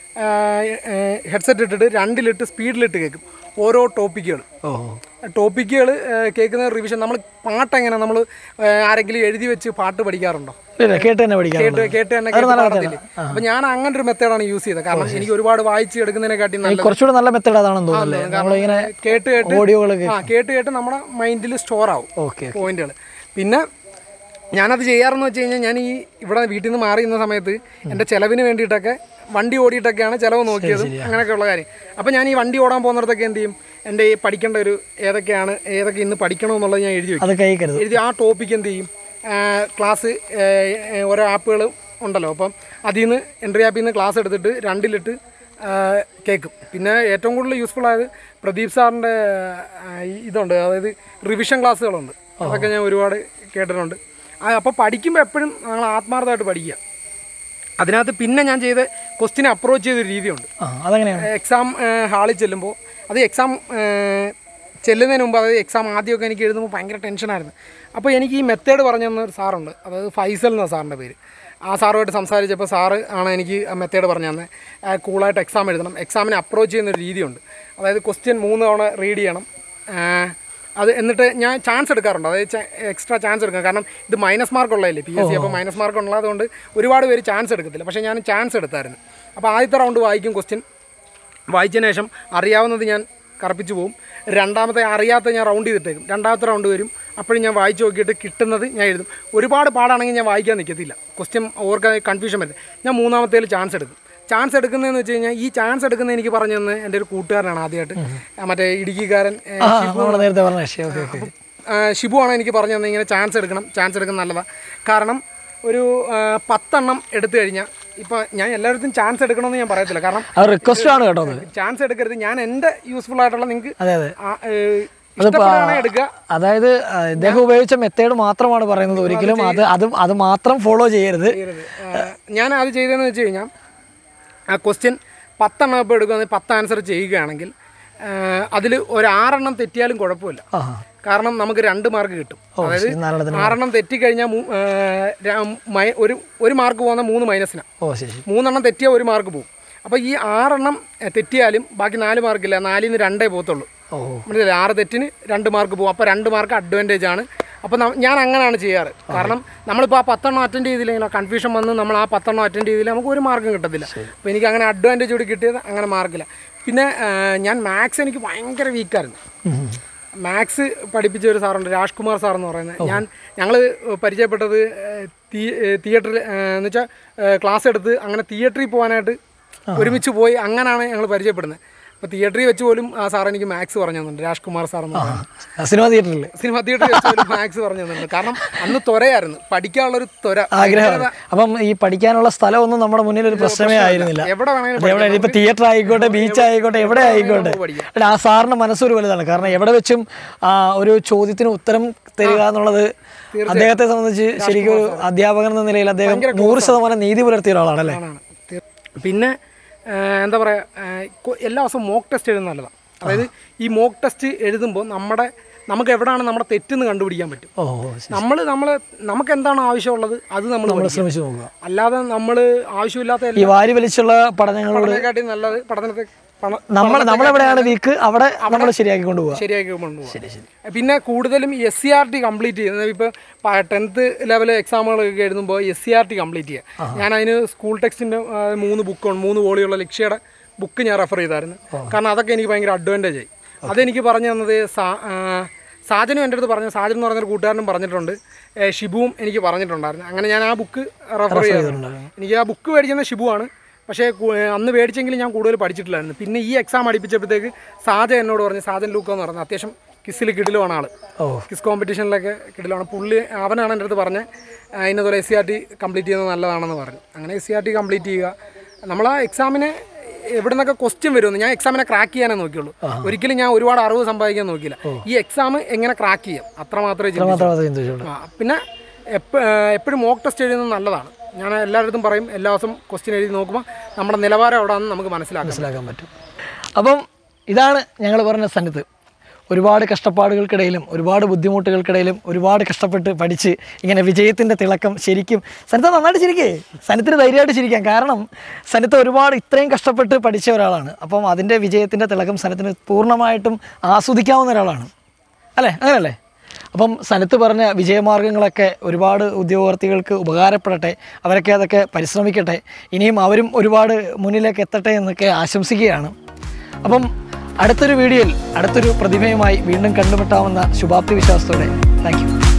B: ഹെഡ്സെറ്റ് ഇട്ടിട്ട് രണ്ടിലിട്ട് സ്പീഡിലിട്ട് കേൾക്കും ഓരോ ടോപ്പിക്കുകൾ
A: ഓ
B: ടോപ്പിക്കുകൾ കേൾക്കുന്ന റിവിഷൻ നമ്മൾ പാട്ട് എങ്ങനെ നമ്മൾ ആരെങ്കിലും എഴുതി വെച്ച് പാട്ട് പഠിക്കാറുണ്ടോ
A: ഇല്ല കേട്ട് തന്നെ
B: കേട്ട്
A: പഠിക്കാറുണ്ട്
B: കേട്ട് തന്നെ കേട്ട് പാടത്തില്ലേ അപ്പം ഞാൻ അങ്ങനെ ഒരു മെത്തേഡാണ് യൂസ് ചെയ്തത് കാരണം എനിക്ക് ഒരുപാട് വായിച്ച് എടുക്കുന്നതിനെക്കാട്ടി നല്ലത്
A: കുറച്ചുകൂടെ നല്ല മെത്തേഡ് അതാണെന്ന് തോന്നുന്നല്ലേ നമ്മളിങ്ങനെ
B: കേട്ട് കേട്ട്
A: ഓഡിയോകൾ
B: ആ കേട്ട് കേട്ട് നമ്മുടെ മൈൻഡിൽ സ്റ്റോർ ആവും
A: ഓക്കെ
B: പോയിന്റുകൾ പിന്നെ ഞാനത് ചെയ്യാറെന്ന് വെച്ച് കഴിഞ്ഞാൽ ഞാൻ ഈ ഇവിടെ വീട്ടിൽ നിന്ന് മാറി നിന്ന സമയത്ത് എൻ്റെ ചിലവിന് വേണ്ടിയിട്ടൊക്കെ വണ്ടി ഓടിയിട്ടൊക്കെയാണ് ചിലവ് നോക്കിയതും അങ്ങനെയൊക്കെയുള്ള കാര്യം അപ്പോൾ ഞാൻ ഈ വണ്ടി ഓടാൻ പോകുന്നിടത്തൊക്കെ എന്ത് ചെയ്യും എൻ്റെ ഈ പഠിക്കേണ്ട ഒരു ഏതൊക്കെയാണ് ഏതൊക്കെ ഇന്ന് പഠിക്കണമെന്നുള്ളത് ഞാൻ എഴുതി വെക്കും
A: അത് കൈ കരുത്
B: എഴുതി ആ ടോപ്പിക്ക് എന്ത് ചെയ്യും ആ, ക്ലാസ് ഏ, ഏ, ഓരോ ആപ്പുകൾ ഉണ്ടല്ലോ അപ്പം അതിൽ നിന്ന് എൻട്രി ആപ്പിൽ നിന്ന് ക്ലാസ് എടുത്തിട്ട് രണ്ടിലിട്ട് ആ, കേൾക്കും പിന്നെ ഏറ്റവും കൂടുതൽ യൂസ്ഫുൾ ആയത് പ്രദീപ് സാറിൻ്റെ ആ, ഈ ഇതുണ്ട് അതായത് റിവിഷൻ ക്ലാസ്സുകളുണ്ട് അതൊക്കെ ഞാൻ ഒരുപാട് കേട്ടിട്ടുണ്ട് അപ്പോൾ പഠിക്കുമ്പോൾ എപ്പോഴും നമ്മൾ ആത്മാർത്ഥമായിട്ട് പഠിക്കുക അതിനകത്ത് പിന്നെ ഞാൻ ചെയ്ത ക്വസ്റ്റിനെ അപ്രോച്ച് ചെയ്തൊരു രീതിയുണ്ട്
A: ആ അതെങ്ങനെയാണ്
B: എക്സാം ഹാളിൽ ചെല്ലുമ്പോൾ അത് എക്സാം ചെല്ലുന്നതിന് മുമ്പ് അതായത് എക്സാം ആദ്യമൊക്കെ എനിക്ക് എഴുതുമ്പോൾ ഭയങ്കര ടെൻഷനായിരുന്നു അപ്പോൾ എനിക്ക് ഈ മെത്തേഡ് പറഞ്ഞു തന്ന ഒരു സാറുണ്ട് അതായത് ഫൈസൽ എന്ന സാറിൻ്റെ പേര് ആ സാറുമായിട്ട് സംസാരിച്ചപ്പോൾ സാറ് ആണ് എനിക്ക് ആ മെത്തേഡ് പറഞ്ഞു തന്നെ കൂളായിട്ട് എക്സാം എഴുതണം എക്സാമിനെ അപ്രോച്ച് ചെയ്യുന്ന ഒരു രീതിയുണ്ട് അതായത് ക്വസ്റ്റ്യൻ മൂന്ന് തവണ റീഡ് ചെയ്യണം ആ, അത് എന്നിട്ട് ഞാൻ ചാൻസ് എടുക്കാറുണ്ട് അതായത് എക്സ്ട്രാ ചാൻസ് എടുക്കാം കാരണം ഇത് മൈനസ് മാർക്ക് ഉള്ളതല്ലേ പി എസ് സി അപ്പോൾ മൈനസ് മാർക്ക് ഉള്ളതുകൊണ്ട് ഒരുപാട് പേര് ചാൻസ് എടുക്കത്തില്ല പക്ഷേ ഞാൻ ചാൻസ് എടുത്തായിരുന്നു അപ്പോൾ ആദ്യത്തെ റൗണ്ട് വായിക്കും ക്വസ്റ്റ്യൻ വായിച്ചതിന് ശേഷം അറിയാവുന്നത് ഞാൻ കറപ്പിച്ച് പോകും രണ്ടാമത്തെ അറിയാത്ത ഞാൻ റൗണ്ട് ചെയ്തിട്ടേക്കും രണ്ടാമത്തെ റൗണ്ട് വരും അപ്പോഴും ഞാൻ വായിച്ച് നോക്കിയിട്ട് കിട്ടുന്നത് ഞാൻ എഴുതും ഒരുപാട് പാടാണെങ്കിൽ ഞാൻ വായിക്കാൻ നിൽക്കത്തില്ല ക്വസ്റ്റ്യൻ ഓർക്ക് കൺഫ്യൂഷൻ വരും ഞാൻ മൂന്നാമത്തേൽ ചാൻസ് എടുക്കും ചാൻസ് എടുക്കുന്നതെന്ന് വെച്ച് കഴിഞ്ഞാൽ ഈ ചാൻസ് എടുക്കുന്നത് എനിക്ക് പറഞ്ഞു തന്നെ എൻ്റെ ഒരു കൂട്ടുകാരനാണ് ആദ്യമായിട്ട് മറ്റേ ഇടുക്കിക്കാരൻ ഏ,
A: ആ നമ്മൾ നേരത്തെ പറഞ്ഞ ശരി ഓക്കെ ഓക്കെ
B: ആ, ഷിബു ആണ് എനിക്ക് പറഞ്ഞു തന്നെ ഇങ്ങനെ ചാൻസ് എടുക്കണം ചാൻസ് എടുക്കുന്നത് നല്ലതാണ് കാരണം ഒരു ആ, പത്തെണ്ണം എടുത്തു കഴിഞ്ഞാൽ ഇപ്പോൾ ഞാൻ എല്ലായിടത്തും ചാൻസ് എടുക്കണമെന്ന് ഞാൻ പറയത്തില്ല കാരണം
A: അത് റിക്വസ്റ്റ് ആണ് കേട്ടോ അത്
B: ചാൻസ് എടുക്കരുത് ഞാൻ എൻ്റെ യൂസ്ഫുൾ ആയിട്ടുള്ള നിങ്ങൾക്ക്
A: അതെ അതെ
B: ഇഷ്ടപ്പെടുകയാണെങ്കിൽ എടുക്കുക
A: അതായത് ആ, ഇദ്ദേഹം ഉപയോഗിച്ച മെത്തേഡ് മാത്രമാണ് പറയുന്നത് ഒരിക്കലും അത് അത് അത് മാത്രം ഫോളോ ചെയ്യരുത്
B: ആ, ഞാൻ അത് ചെയ്തതെന്ന് വെച്ച് കഴിഞ്ഞാൽ ആ ക്വസ്റ്റ്യൻ പത്തെണ്ണം ഇപ്പോൾ എടുക്കുകയാണെങ്കിൽ പത്ത് ആൻസർ ചെയ്യുകയാണെങ്കിൽ അതിൽ ഒരു ആറെണ്ണം തെറ്റിയാലും കുഴപ്പമില്ല
A: ആ
B: കാരണം നമുക്ക് രണ്ട് മാർക്ക് കിട്ടും അതായത്
A: ശരി, നാലെണ്ണത്തിന്
B: ആറെണ്ണം തെറ്റിക്കഴിഞ്ഞാൽ മൂ- ആ, ര- മൈ- ഒരു ഒരു മാർക്ക് പോകുന്ന മൂന്ന് മൈനസിനാണ്
A: ഓ ശരി ശരി
B: മൂന്നെണ്ണം തെറ്റിയാൽ ഒരു മാർക്ക് പോകും അപ്പോൾ ഈ ആറെണ്ണം എ, തെറ്റിയാലും ബാക്കി നാല് മാർക്കില്ല നാലിൽ നിന്ന് രണ്ടേ പോകത്തുള്ളൂ
A: ഓ
B: മനസ്സിലായില്ലേ ആറ് തെറ്റിന് രണ്ട് മാർക്ക് പോകും അപ്പോൾ രണ്ട് മാർക്ക് അഡ്വാൻറ്റേജ് ആണ് അപ്പോൾ ന- ഞാൻ അങ്ങനെയാണ് ചെയ്യാറ് കാരണം നമ്മളിപ്പോൾ ആ പത്തെണ്ണം അറ്റൻഡ് ചെയ്തില്ലെങ്കിലോ കൺഫ്യൂഷൻ വന്ന് നമ്മൾ ആ പത്തെണ്ണം അറ്റൻഡ് ചെയ്തില്ല നമുക്ക് ഒരു മാർക്കും കിട്ടത്തില്ല അപ്പോൾ എനിക്ക് അങ്ങനെ അഡ്വാൻറ്റേജ് കൂടി കിട്ടിയത് അങ്ങനെ മാർക്കില്ല പിന്നെ ആ, ഞാൻ മാത്സ് എനിക്ക് ഭയങ്കര വീക്കായിരുന്നു മാത്സ് പഠിപ്പിച്ച ഒരു സാറുണ്ട് രാജ്കുമാർ സാർ എന്ന് പറയുന്നത് ഞാൻ ഞങ്ങൾ പരിചയപ്പെട്ടത് തിയേറ്ററിൽ എന്ന് വെച്ചാൽ ക്ലാസ് എടുത്ത് അങ്ങനെ തിയേറ്ററിൽ പോകാനായിട്ട് ഒരുമിച്ച് പോയി അങ്ങനെയാണ് ഞങ്ങൾ പരിചയപ്പെടുന്നത് അപ്പോൾ തിയേറ്ററിൽ വെച്ച് പോലും ആ സാർ എനിക്ക് മാത്സ് പറഞ്ഞു തന്നിട്ടുണ്ട് രാജ്കുമാർ സാർ എന്ന് പറയുന്നത്
A: സിനിമ തിയേറ്ററിൽ
B: സിനിമ തിയേറ്ററിൽ വെച്ച് പോലും മാത്സ് പറഞ്ഞു തന്നിട്ടുണ്ട് കാരണം അന്ന് ത്വരയായിരുന്നു പഠിക്കാനുള്ളൊരു ത്വര
A: ആഗ്രഹമാണ് അപ്പം ഈ പഠിക്കാനുള്ള സ്ഥലമൊന്നും നമ്മുടെ മുന്നിൽ ഒരു പ്രശ്നമേ ആയിരുന്നില്ല
B: എവിടെ വേണമെങ്കിലും
A: അത് എവിടെ ഇപ്പൊ തിയേറ്റർ ആയിക്കോട്ടെ ബീച്ച് ആയിക്കോട്ടെ എവിടെ ആയിക്കോട്ടെ
B: പഠിക്കാം.
A: അല്ല ആ സാറിന്റെ മനസ്സൊരു വലുതാണ് കാരണം എവിടെ വെച്ചും ആ, ഒരു ചോദ്യത്തിന് ഉത്തരം തരിക എന്നുള്ളത് അദ്ദേഹത്തെ സംബന്ധിച്ച് ശരിക്കും ഒരു അധ്യാപകൻ എന്ന നിലയിൽ അദ്ദേഹം നൂറ് ശതമാനം നീതി പുലർത്തിയ ഒരാളാണ് അല്ലേ
B: ആണ് തീർ- പിന്നെ ആ, എന്താ പറയുക എല്ലാ ദിവസവും മോക്ക് ടെസ്റ്റ് എഴുതുന്നത് നല്ലതാണ് അതായത് ഈ മോക്ക് ടെസ്റ്റ് എഴുതുമ്പോൾ നമ്മുടെ നമുക്ക് എവിടെയാണ് നമ്മുടെ തെറ്റെന്ന് കണ്ടുപിടിക്കാൻ പറ്റും
A: ഓ ശരി.
B: നമ്മൾ നമ്മൾ നമുക്ക് എന്താണ് ആവശ്യമുള്ളത് അത് നമ്മൾ
A: നമ്മൾ ശ്രമിച്ചു നോക്കുക
B: അല്ലാതെ നമ്മൾ ആവശ്യമില്ലാത്ത
A: ഈ വാരി വലിച്ചുള്ള പഠനങ്ങളോട്
B: പഠനത്തെക്കാട്ടി നല്ലത് പഠനത്തെ പണ-
A: നമ്മൾ നമ്മളെവിടെയാണ് വീക്ക് അവിടെ നമ്മൾ ശരിയാക്കി കൊണ്ടുപോകുക
B: ശരിയാക്കി കൊണ്ടുപോകും പിന്നെ കൂടുതലും S C R T complete ചെയ്യുന്നത് ഇപ്പോൾ ടെൻത്ത് ലെവൽ എക്സാമുകളൊക്കെ എഴുതുമ്പോൾ S C R T complete ചെയ്യുക ഞാൻ അതിന് സ്കൂൾ ടെക്സ്റ്റിൻ്റെ മൂന്ന് ബുക്കുണ്ട് മൂന്ന് വോളിയുള്ള ലക്ഷ്യയുടെ ബുക്ക് ഞാൻ റെഫർ ചെയ്തായിരുന്നു കാരണം അതൊക്കെ എനിക്ക് ഭയങ്കര അഡ്വാൻറ്റേജ് ആയി അതെനിക്ക് പറഞ്ഞു തന്നത് സാ ആ, സാജനും എൻ്റെ അടുത്ത് പറഞ്ഞു സാജൻ എന്ന് പറഞ്ഞൊരു കൂട്ടുകാരനും പറഞ്ഞിട്ടുണ്ട് ഏ, ഷിബുവും എനിക്ക് പറഞ്ഞിട്ടുണ്ടായിരുന്നു അങ്ങനെ ഞാൻ ആ ബുക്ക് റെഫർ ചെയ്തിട്ടുണ്ട് എനിക്ക് ആ ബുക്ക് മേടിക്കുന്നത് ഷിബുവാണ് പക്ഷേ കു- അന്ന് മേടിച്ചെങ്കിലും ഞാൻ കൂടുതൽ പഠിച്ചിട്ടില്ലായിരുന്നു പിന്നെ ഈ എക്സാം അടുപ്പിച്ചപ്പോഴത്തേക്ക് സാജ എന്നോട് പറഞ്ഞു സാജൻ ലൂക്ക എന്ന് പറഞ്ഞു അത്യാവശ്യം കിസ്സിൽ കിടിലുമാണ് ആൾ
A: ഓ
B: കിസ് കോമ്പറ്റീഷനിലൊക്കെ കിടിലാണ് പുള്ളി അവനാണ് എൻ്റെ അടുത്ത് പറഞ്ഞത് ഇന്നതുപോലെ S C R T complete ചെയ്യുന്നത് നല്ലതാണെന്ന് പറഞ്ഞു അങ്ങനെ S C R T complete ചെയ്യുക നമ്മൾ ആ എക്സാമിനെ എവിടെ നിന്നൊക്കെ ക്വസ്റ്റ്യൻ വരുമെന്ന് ഞാൻ എക്സാമിനെ ക്രാക്ക് ചെയ്യാനേ നോക്കിയുള്ളൂ ഒരിക്കലും ഞാൻ ഒരുപാട് അറിവ് സമ്പാദിക്കാൻ നോക്കിയില്ല ഈ എക്സാം എങ്ങനെ ക്രാക്ക് ചെയ്യാം അത്ര മാത്രമേ ചിന്തിച്ചുള്ളൂ.
A: മാത്രമേ ചിന്തിച്ചുള്ളൂ
B: ആ, പിന്നെ എപ്പ എപ്പോഴും മോക്ക് ടെസ്റ്റ് എഴുതുന്നത് നല്ലതാണ് ഞാൻ എല്ലായിടത്തും പറയും എല്ലാ ദിവസം ക്വസ്റ്റ്യൻ എഴുതി നോക്കുമ്പോൾ നമ്മുടെ നിലവാരം എവിടെയാണെന്ന് നമുക്ക് മനസ്സിലാക്കാം
A: മനസ്സിലാക്കാൻ പറ്റും അപ്പം ഇതാണ് ഞങ്ങൾ പറഞ്ഞ സന്നദ്ധ് ഒരുപാട് കഷ്ടപ്പാടുകൾക്കിടയിലും ഒരുപാട് ബുദ്ധിമുട്ടുകൾക്കിടയിലും ഒരുപാട് കഷ്ടപ്പെട്ട് പഠിച്ച് ഇങ്ങനെ വിജയത്തിൻ്റെ തിളക്കം ശരിക്കും സനിത നന്നായിട്ട് ചിരിക്കേ സനിത്തിന് ധൈര്യമായിട്ട് ചിരിക്കാം കാരണം സനിത ഒരുപാട് ഇത്രയും കഷ്ടപ്പെട്ട് പഠിച്ച ഒരാളാണ് അപ്പം അതിൻ്റെ വിജയത്തിൻ്റെ തിളക്കം സനത്തിന് പൂർണ്ണമായിട്ടും ആസ്വദിക്കാവുന്ന ഒരാളാണ് അല്ലേ അങ്ങനെയല്ലേ അപ്പം സനത്ത് പറഞ്ഞ വിജയമാർഗ്ഗങ്ങളൊക്കെ ഒരുപാട് ഉദ്യോഗാർത്ഥികൾക്ക് ഉപകാരപ്പെടട്ടെ അവരൊക്കെ അതൊക്കെ പരിശ്രമിക്കട്ടെ ഇനിയും അവരും ഒരുപാട് മുന്നിലേക്ക് എത്തട്ടെ എന്നൊക്കെ ആശംസിക്കുകയാണ് അപ്പം അടുത്തൊരു വീഡിയോയിൽ അടുത്തൊരു പ്രതിഭയുമായി വീണ്ടും കണ്ടുമുട്ടാമെന്ന ശുഭാപ്തി വിശ്വാസത്തോടെ താങ്ക് യു